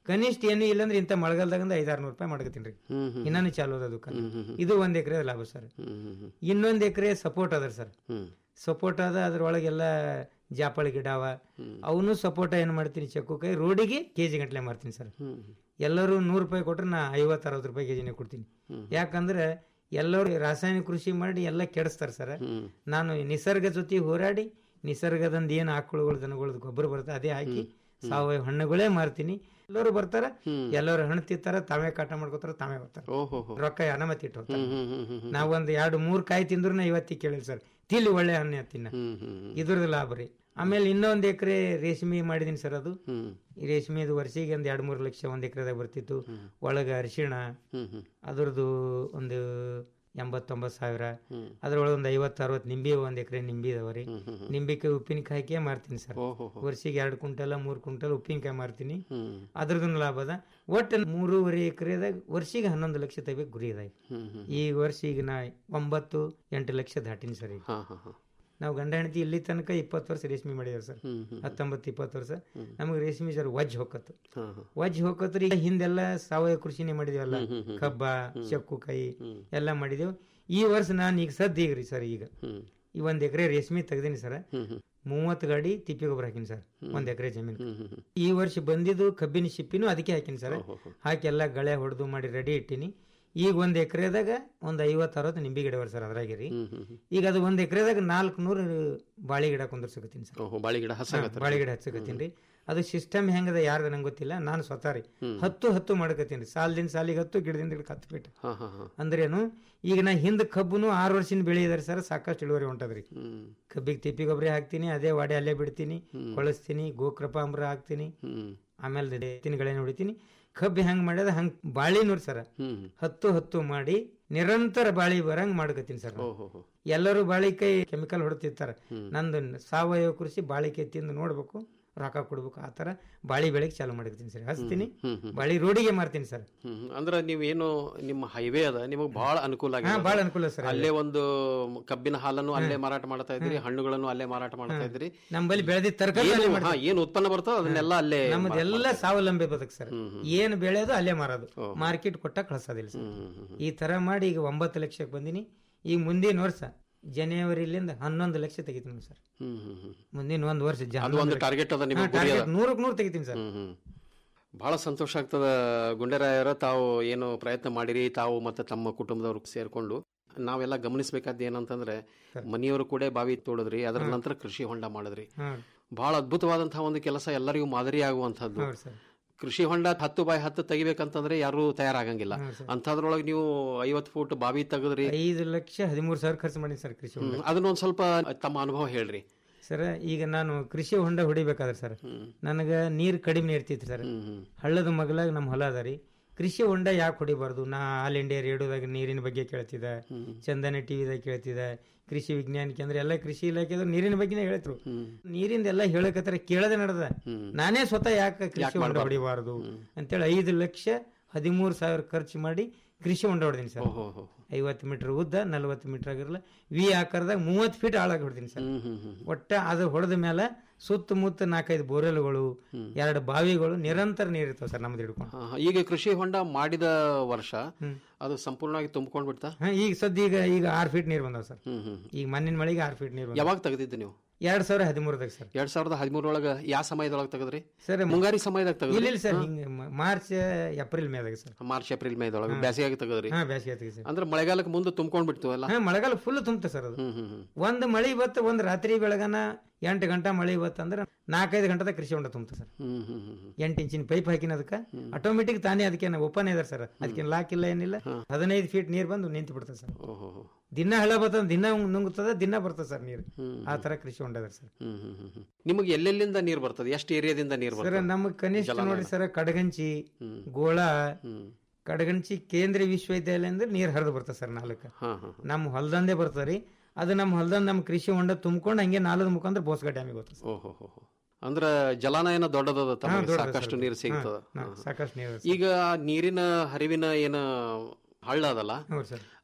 ಕನಿಷ್ಠ ಏನು ಇಲ್ಲಂದ್ರೆ ಇಂಥ ಮಳೆಗಾಲದಾಗ ಐದಾರು ನೂರು ರೂಪಾಯಿ ಮಾಡ್ಕತೀನಿ ರೀ ಹ್ಮ್ ಹ್ಮ್ ಇನ್ನೂ ಚಾಲು ಅದ ದುಕಾನ್ ಇದು ಒಂದ್ ಎಕರೆ ಲಾಭ ಸರ್ ಹ್ಮ್ ಹ್ಮ್ ಹ್ಮ್ ಇನ್ನೊಂದ್ ಎಕರೆ ಸಪೋರ್ಟ್ ಅದ ಸರ್ ಹ್ಮ್ ಸಪೋರ್ಟ್ ಅದ ಅದ್ರೊಳಗೆಲ್ಲ ಜಾಪಳಿ ಗಿಡ ಅವ ಅವನು ಸಪೋರ್ಟ ಏನ್ ಮಾಡ್ತೀನಿ ಚಕ್ಕುಕಾಯಿ ರೋಡಿಗೆ ಕೆಜಿ ಗಂಟ್ಲೆ ಮಾರ್ತೀನಿ ಸರ್ ಹ್ಮ್ ಎಲ್ಲರೂ ನೂರು ರೂಪಾಯಿ ಕೊಟ್ರೆ ನಾ ಐವತ್ತು ಅರವತ್ತು ರೂಪಾಯಿ ಕೆಜಿನೇ ಕೊಡ್ತೀನಿ ಯಾಕಂದ್ರೆ ಎಲ್ಲರೂ ರಾಸಾಯನಿಕ ಕೃಷಿ ಮಾಡಿ ಎಲ್ಲ ಕೆಡಿಸ್ತಾರೆ ಸರ್ ನಾನು ನಿಸರ್ಗ ಜೊತೆ ಹೋರಾಡಿ ನಿಸರ್ಗದಂದ ಏನು ಆಕಳುಗಳು ದನಗಳದ್ದು ಗೊಬ್ಬರ ಬರುತ್ತೆ ಅದೇ ಹಾಕಿ ಸಾವಯವ ಹಣ್ಣುಗಳೇ ಮಾರ್ತೀನಿ ಎಲ್ಲರೂ ಬರ್ತಾರ ಎಲ್ಲರೂ ಹಣ್ಣು ತಿಂತಾರ ತಾವೇ ಕಾಟ ಮಾಡ್ಕೋತಾರ ತಾವೇ ಹೋಗ್ತಾರ ಓಹೋ ರೊಕ್ಕ ಅನಮತಿ ಇಟ್ಟು ಹೋಗ್ತಾರೆ ಹ್ಮ್ ಹ್ಮ್ ಹ್ಮ್ ಹ್ಮ್ ನಾವ್ ಒಂದ್ ಎರಡು ಮೂರ್ ಕಾಯಿ ತಿಂದ್ರು ನಾ ಇವತ್ತಿಗೆ ಕೇಳಿಲ್ಲ ಸರ್ ತಿಲ್ಲಿ ಒಳ್ಳೆ ಹಣ್ಣು ತಿನ್ನ ಹ್ಮ್ ಹ್ಮ್ ಹ್ಮ್ ಇದ್ರದ್ದು ಲಾಭ ರೀ ಆಮೇಲೆ ಇನ್ನೊಂದ್ ಎಕರೆ ರೇಷ್ಮೆ ಮಾಡಿದೀನಿ ಸರ್ ಅದು ಹ್ಮ್ ಈ ರೇಷ್ಮೆದು ವರ್ಷಿಗೆ ಒಂದ್ ಎರಡ್ ಮೂರು ಲಕ್ಷ ಒಂದ್ ಎಕರೆದಾಗ ಬರ್ತಿತ್ತು ಒಳಗ ಅರಿಶಿಣ ಹ್ಮ್ ಹ್ಮ್ ಅದ್ರದ್ದು ಒಂದು ಎಂಬತ್ತೊಂಬತ್ತು ಸಾವಿರ ಅದ್ರೊಳಗೆ ಒಂದು ಐವತ್ತು ಅರವತ್ತು ನಿಂಬೆ ಒಂದ್ ಎಕರೆ ನಿಂಬೆ ಇದಾವ ರೀ ನಿಂಬೆಕಾಯಿ ಉಪ್ಪಿನಕಾಯಿ ಹಾಕಿ ಮಾರ್ತೀನಿ ಸರ್ ಓಹೋ ವರ್ಷಿಗೆ ಎರಡು ಕ್ವಿಂಟಲ್ ಮೂರು ಕ್ವಿಂಟಲ್ ಉಪ್ಪಿನಕಾಯಿ ಮಾರ್ತೀನಿ ಹ್ಮ್ ಅದ್ರದ್ದು ಲಾಭ ಅದ ಒಟ್ಟು ಮೂರುವರೆ ಎಕರೆದಾಗ ವರ್ಷಿಗೆ ಹನ್ನೊಂದು ಲಕ್ಷ ತೆಗಿಬೇಕು ಗುರಿ ಅದ ಈಗ. ಹ್ಮ್ ಹ್ಮ್ ಈ ವರ್ಷ ಈಗ ನಾ ಒಂಬತ್ತು ಎಂಟು ಲಕ್ಷ ದಾಟಿನಿ ಸರ್ ಈಗ ಹಾ ಹಾ ಹಾ ನಾವು ಗಂಡ ಹೆಂಡತಿ ಇಲ್ಲಿ ತನಕ ಇಪ್ಪತ್ತು ವರ್ಷ ರೇಷ್ಮೆ ಮಾಡಿದಾರೆ ಸರ್ ಹ್ಮ್ ಹ್ಮ್ ಹತ್ತೊಂಬತ್ತು ಇಪ್ಪತ್ತು ವರ್ಷ ನಮಗೆ ರೇಷ್ಮೆ ಸರ್ ವಜ್ ಹೊಕ್ಕತ್ತು ಹಾ ಹಾ ವಜ್ ಹೋಗತ್ರಿ ಈಗ ಹಿಂದೆಲ್ಲ ಸಾವಯವ ಕೃಷಿನೇ ಮಾಡಿದೇವಲ್ಲ ಕಬ್ಬ ಚಕ್ಕುಕಾಯಿ ಎಲ್ಲ ಮಾಡಿದೆವು ಈ ವರ್ಷ ನಾನು ಈಗ ಸದ್ಯ ಈಗ ರೀ ಸರ್ ಈಗ ಹ್ಮ್ ಈ ಒಂದ್ ಎಕರೆ ರೇಷ್ಮೆ ತೆಗ್ದೀನಿ ಸರ್ ಹ್ಮ್ ಹ್ಮ್ ಮೂವತ್ತು ಗಾಡಿ ತಿಪ್ಪಿ ಗೊಬ್ಬರ ಹಾಕಿನಿ ಸರ್ ಒಂದ್ ಎಕರೆ ಜಮೀನು ಹ್ಮ್ ಹ್ಮ್ ಹ್ಮ್ ಈ ವರ್ಷ ಬಂದಿದ್ದು ಕಬ್ಬಿನ ಶಿಪ್ಪಿನೂ ಅದಕ್ಕೆ ಹಾಕಿನಿ ಸರ್ ಓಹೋ ಹೋ. ಹಾಕಿ ಎಲ್ಲ ಗಳೆ ಹೊಡೆದು ಮಾಡಿ ರೆಡಿ ಇಟ್ಟಿನಿ ಈಗ ಒಂದ್ ಎಕರೆದಾಗ ಒಂದ್ ಐವತ್ತು ಅರವತ್ತು ನಿಂಬೆ ಗಿಡ ಸರ್ ಅದ್ರಾಗೆ ರೀ ಹ್ಮ್ ಹ್ಮ್ ಹ್ಮ್ ಈಗ ಅದು ಒಂದ್ ಎಕರೆದಾಗ ನಾಲ್ಕು ನೂರು ಬಾಳೆ ಗಿಡ ಕುಂದರ್ಸಕತ್ತೀನಿ ಸರ್ ಓಹೋ ಬಾಳಿ ಗಿಡ ಹಸಾಗತ್ತ ಬಾಳೆ ಗಿಡ ಹಚ್ಚಕತ್ತೀನಿ ರೀ ಅದು ಸಿಸ್ಟಮ್ ಹೆಂಗದ ಯಾರ್ದ ನಂಗೆ ಗೊತ್ತಿಲ್ಲ ನಾನು ಸ್ವತಃ ರೀ ಹತ್ತು ಹತ್ತು ಮಾಡ್ಕತ್ತೀನಿ ರೀ ಸಾಲದಿಂದ ಸಾಲಿಗೆ ಹತ್ತು ಗಿಡದಿಂದ ಗಿಡಕ್ಕೆ ಹತ್ತು ಫೀಟ್ ಹಾ ಹಾ ಹಾ ಅಂದ್ರೇನು ಈಗ ನಾ ಹಿಂದ್ ಕಬ್ಬುನು ಆರು ವರ್ಷದಿಂದ ಬೆಳೆ ಇದಾರೆ ಸರ್ ಸಾಕಷ್ಟು ಇಳುವರಿ ಹೊಂಟದ್ರಿ ಹ್ಮ್ ಕಬ್ಬಿಗೆ ತಿಪ್ಪಿ ಗೊಬ್ಬರ ಹಾಕ್ತೀನಿ ಅದೇ ವಾಡೆ ಅಲ್ಲೇ ಬಿಡ್ತೀನಿ ಕೊಳಸ್ತೀನಿ ಗೋಕೃಪಾಂಬ್ರ ಹಾಕ್ತೀನಿ ಹ್ಮ್ ಆಮೇಲೆ ತಿನ್ಗಳೇನು ಹೊಡಿತೀನಿ ಕಬ್ಬು ಹೆಂಗ್ ಮಾಡ್ಯದ ಹಂಗ್ ಬಾಳಿ ನೋಡಿ ಸರ್ ಹ್ಮ್ ಹತ್ತು ಹತ್ತು ಮಾಡಿ ನಿರಂತರ ಬಾಳಿ ಬರಂಗ್ ಮಾಡ್ಕತ್ತೀನಿ ಸರ್ ನಾನು. ಓಹೋ ಹೋ ಎಲ್ಲರೂ ಬಾಳಿಕಾಯಿ ಕೆಮಿಕಲ್ ಹೊಡ್ತಿರ್ತಾರ ನಂದು ಸಾವಯವ ಕೃಷಿ ಬಾಳಿಕಾಯಿ ತಿಂದು ನೋಡ್ಬೇಕು ರೊಕ್ಕ ಕೊಡ್ಬೇಕು ಆ ತರ ಬಾಳಿ ಬೆಳೆಗೆ ಚಾಲು ಮಾಡಿರ್ತೀನಿ ಸರ್ ಹಚ್ತೀನಿ ಹ್ಮ್ ಹ್ಮ್ ಬಾಳಿ ರೋಡಿಗೆ ಮಾರ್ತೀನಿ ಸರ್ ಹ್ಮ್ ಅಂದ್ರೆ ನೀವೇನು ನಿಮ್ಮ ಹೈವೇ ಅದ ನಿಮಗೆ ಬಹಳ ಅನುಕೂಲ ಹಾ ಆಗಿದೆ ಬಾಳ ಅನುಕೂಲ ಸರ್ ಅಲ್ಲೇ ಒಂದು ಕಬ್ಬಿನ ಹಾಲನ್ನು ಅಲ್ಲೇ ಮಾರಾಟ ಮಾಡ್ತಾ ಇದ್ರಿ ಹಣ್ಣುಗಳನ್ನು ಅಲ್ಲೇ ಮಾರಾಟ ಮಾಡ್ತಾ ಇದ್ರಿ ನಮ್ಮಲ್ಲಿ ಬೆಳೆದಿದ್ದ ತರಕಾರಿ ಏನು ಹಾ ಏನು ಉತ್ಪನ್ನ ಬರ್ತೋ ಅದನ್ನೆಲ್ಲ ಅಲ್ಲೇ ನಮ್ಮದೆಲ್ಲ ಸ್ವಾವಲಂಬಿ ಬದುಕು ಸರ್ ಏನ್ ಬೆಳೆಯೋದು ಅಲ್ಲೇ ಮಾರೋದು ಮಾರ್ಕೆಟ್ ಕೊಟ್ಟ ಕಳ್ಸೋದಿಲ್ಲ ಸರ್ ಹ್ಮ್ ಹ್ಮ್ ಈ ತರ ಮಾಡಿ ಈಗ ಒಂಬತ್ತು ಲಕ್ಷಕ್ಕೆ ಬಂದಿನಿ ಈಗ ಮುಂದಿನ ವರ್ಷ ಜನವರಿಲಿಂದ ಹನ್ನೊಂದು ಲಕ್ಷ ತೆಗಿತೀನಿ ಸರ್ ಹ್ಮ್ ಹ್ಮ್ ಹ್ಮ್ ಮುಂದಿನ ಒಂದು ವರ್ಷ ಜ- ಅದು ಒಂದು ಟಾರ್ಗೆಟ್ ಅದ ನಿಮಗೆ ಗುರಿ ಅದ ನೂರಕ್ಕೆ ನೂರು ತೆಗಿತೀನಿ ಸರ್ ಹ್ಮ್ ಹ್ಮ್ ಬಹಳ ಸಂತೋಷ ಆಗ್ತದ ಗುಂಡೇರಾಯರ ತಾವು ಏನು ಪ್ರಯತ್ನ ಮಾಡಿರಿ ತಾವು ಮತ್ತೆ ತಮ್ಮ ಕುಟುಂಬದವ್ರು ಸೇರ್ಕೊಂಡು ನಾವೆಲ್ಲ ಗಮನಿಸಬೇಕಾದ ಏನಂತಂದ್ರೆ ಮನೆಯವರು ಕೂಡ ಬಾವಿ ತೋಡಿದ್ರಿ ಅದರ ನಂತರ ಕೃಷಿ ಹೊಂಡ ಮಾಡಿದ್ರಿ ಹಾ ಬಹಳ ಅದ್ಭುತವಾದಂತಹ ಒಂದು ಕೆಲಸ ಎಲ್ಲರಿಗೂ ಮಾದರಿ ಆಗುವಂತಹದ್ದು ಹೌದು ಸರ್ ಕೃಷಿ ಹೊಂಡ ಹತ್ತು ಬಾಯ್ ಹತ್ತು ತೆಗಿಬೇಕಂತಂದ್ರೆ ಯಾರು ತಯಾರಾಗಂಗಿಲ್ಲ ಅಂತದ್ರೊಳಗೆ ನೀವು ಐವತ್ತು ಫೂಟ್ ಬಾವಿ ತೆಗೆದ್ರಿ ಐದು ಲಕ್ಷ ಹದಿಮೂರು ಸಾವಿರ ಖರ್ಚು ಮಾಡೀನಿ ಸರ್ ಕೃಷಿ ಹೊಂಡ ಅದನ್ನೊಂದ್ ಸ್ವಲ್ಪ ತಮ್ಮ ಅನುಭವ ಹೇಳ್ರಿ ಸರ್ ಈಗ ನಾನು ಕೃಷಿ ಹೊಂಡ ಹೊಡಿಬೇಕಾದ್ರೆ ಸರ್ ನನಗೆ ನೀರು ಕಡಿಮೆ ಇರ್ತಿತ್ತು ಸರ್ ಹ್ಮ್ ಹ್ಮ್ ಹಳ್ಳದ ಮಗಲಾಗ ನಮ್ಮ ಹೊಲ ಅದ ರೀ ಕೃಷಿ ಹೊಂಡ ಯಾಕೆ ಹೊಡಿಬಾರ್ದು ನಾ ಆಲ್ ಇಂಡಿಯಾ ರೇಡಿಯೋದಾಗ ನೀರಿನ ಬಗ್ಗೆ ಕೇಳ್ತಿದ್ದೆ ಚಂದನ ಟಿವಿದಾಗ ಕೇಳ್ತಿದ್ದೆ ಕೃಷಿ ವಿಜ್ಞಾನ ಕೇಂದ್ರ ಎಲ್ಲ ಕೃಷಿ ಇಲಾಖೆದವ್ರು ನೀರಿನ ಬಗ್ಗೆನೇ ಹೇಳ್ತಿರು ನೀರಿಂದ ಎಲ್ಲ ಹೇಳಕತ್ತಾರ ಕೇಳದೆ ನಡೆದ ನಾನೇ ಸ್ವತಃ ಯಾಕೆ ಕೃಷಿ ಹೊಂಡ ಹೊಡಿಬಾರ್ದು ಅಂತೇಳಿ ಐದು ಲಕ್ಷ ಹದಿಮೂರು ಸಾವಿರ ಖರ್ಚು ಮಾಡಿ ಕೃಷಿ ಹೊಂಡ ಹೊಡೆದೀನಿ ಸರ್ ಓಹೋ ಹೋ ಐವತ್ತು ಮೀಟರ್ ಉದ್ದ ನಲ್ವತ್ತು ಮೀಟರ್ ಆಗಿರಲ್ಲ ವಿ ಆಕಾರದಾಗ ಮೂವತ್ತು ಫೀಟ್ ಆಳಾಗಿ ಹೊಡ್ತೀನಿ ಸರ್ ಹ್ಮ್ ಹ್ಮ್ ಹ್ಮ್ ಒಟ್ಟ ಅದು ಹೊಡೆದ ಮೇಲೆ ಸುತ್ತಮುತ್ತ ನಾಲ್ಕೈದು ಬೋರ್ವೆಲ್ಗಳು ಎರಡು ಬಾವಿಗಳು ನಿರಂತರ ನೀರಿರ್ತಾವ ಸರ್ ನಮ್ದು ಹಿಡ್ಕೊಂಡು ಹಾ, ಹಾ. ಈಗ ಕೃಷಿ ಹೊಂಡ ಮಾಡಿದ ವರ್ಷ ಅದು ಸಂಪೂರ್ಣವಾಗಿ ತುಂಬಿಕೊಂಡ್ ಬಿಡ್ತಾ ಹಾ ಈಗ ಸದ್ಯ ಈಗ ಈಗ ಆರು ಫೀಟ್ ನೀರು ಬಂದಾವ ಸರ್ ಹ್ಮ್ ಹ್ಮ್ ಈಗ ಮಣ್ಣಿನ ಮಳೆಗೆ ಆರು ಫೀಟ್ ನೀರು ಯಾವಾಗ ತೆಗೆದಿದ್ದು ನೀವು ಎರಡ್ ಸಾವಿರ ಹದಿಮೂರದಾಗ ಸರ್ ಎರಡ್ ಸಾವಿರದ ಹದಿಮೂರೊಳಗ ಯಾವ ಸಮಯದೊಳಗೆ ತೆಗೆದ್ರಿ ಸರ್ ಮುಂಗಾರಿ ಸಮಯದಾಗ ಇಲ್ಲ ತೆಗೆದ್ರಿ ಇಲ್ಲ ಸರ್ ಹಿಂಗೆ ಮ- ಮಾರ್ಚ್ ಏಪ್ರಿಲ್ ಮೇದಾಗ ಸರ್ ಮಾರ್ಚ್ ಏಪ್ರಿಲ್ ಮೇದೊಳಗೆ ಬೇಸಿಗೆಯಾಗಿ ತೆಗೆದ್ರಿ ಹಾ ಬೇಸಿಗೆ ಆಯ್ತು ಸರ್ ಅಂದ್ರೆ ಮಳೆಗಾಲಕ್ಕೆ ಮುಂದೆ ತುಂಬ್ಕೊಂಡ್ ಬಿಡ್ತು ಅಲ್ಲ ಹಾ ಮಳೆಗಾಲ ಫುಲ್ ತುಂಬತ ಸರ್ ಅದು ಹ್ಮ್ ಹ್ಮ್ ಹ್ಮ್ ಒಂದ್ ಮಳಿ ಬತ್ತು ಒಂದ್ ರಾತ್ರಿ ಬೆಳಗನ ಎಂಟು ಗಂಟೆ ಮಳಿ ಬತ್ತು ಅಂದ್ರೆ ನಾಲ್ಕೈದು ಗಂಟೆದಾಗ ಕೃಷಿ ಹೊಂಡ ತುಂಬತ ಸರ್ ಹ್ಮ್ ಹ್ಮ್ ಹ್ಮ್ ಹ್ಮ್ ಎಂಟು ಇಂಚಿನ ಪೈಪ್ ಹಾಕಿನ ಅದಕ್ಕೆ ಆಟೋಮೆಟಿಕ್ ತಾನೇ ಅದಕ್ಕೆ ಓಪನ್ ಇದೆ ಸರ್ ಅದಕ್ಕೆ ಲಾಕ್ ಇಲ್ಲ ಏನಿಲ್ಲ ಹದಿನೈದು ಫೀಟ್ ನೀರು ಬಂದು ನಿಂತು ಬಿಡ್ತದೆ ಸರ್ ಓಹೋ ಹೋ. ದಿನ ಹಳ್ಳ ಬರ್ತದ ದಿನ ನುಂಗುತ್ತದ ದಿನ ಬರ್ತದೆ ಸರ್ ನೀರು ಆ ತರ ಕೃಷಿ ಹೊಂಡ ಅದ ಸರ್ ಹ್ಮ್ ಹ್ಮ್ ಹ್ಮ್ ಹ್ಮ್. ನಿಮಗೆ ಎಲ್ಲೆಲ್ಲಿಂದ ನೀರು ಬರ್ತದೆ ಎಷ್ಟು ಏರಿಯಾದಿಂದ ನೀರು ಸರ್ ಬರ್ತದೆ ನಮಗ್ ಕನಿಷ್ಠ ನೋಡಿ ಸರ್ ಕಡಗಂಚಿ ಹ್ಮ್. ಗೋಳ ಹ್ಮ್ ಕಡಗಂಚಿ ಕೇಂದ್ರೀಯ ವಿಶ್ವವಿದ್ಯಾಲಯ ಅಂದ್ರೆ ನೀರ್ ಹರಿದು ಬರ್ತದೆ ಸರ್ ನಾಲ್ಕು ಹಾ ಹಾ ನಮ್ಮ ಹೊಲ್ದಂದೇ ಬರ್ತದೆ ರೀ ಅದು ನಮ್ಮ ಹೊಲ್ದಂದ್ ನಮ್ಮ ಕೃಷಿ ಹೊಂಡ ತುಂಬ್ಕೊಂಡು ಹಂಗೆ ನಾಲದ ಮುಖಾಂತರ ಬೋಸ್ಗ ಡ್ಯಾಮಿಗೆ ಹೋಗ್ತದೆ ಸರ್. ಓಹೋ ಹೋ ಹೋ. ಅಂದ್ರ ಜಲಾನಯನ ದೊಡ್ಡದದ ತಮಗೆ ಹಾ, ದೊಡ್ಡದು ಸಾಕಷ್ಟು ಸರ್. ನೀರು ಸಿಗ್ತದ ಹಾ, ಸಾಕಷ್ಟು ನೀರು ಈಗ ಆ ನೀರಿನ ಹರಿವಿನ ಏನ ಹಳ್ಳ ಅದಲ್ಲ ಹೌದು ಸರ್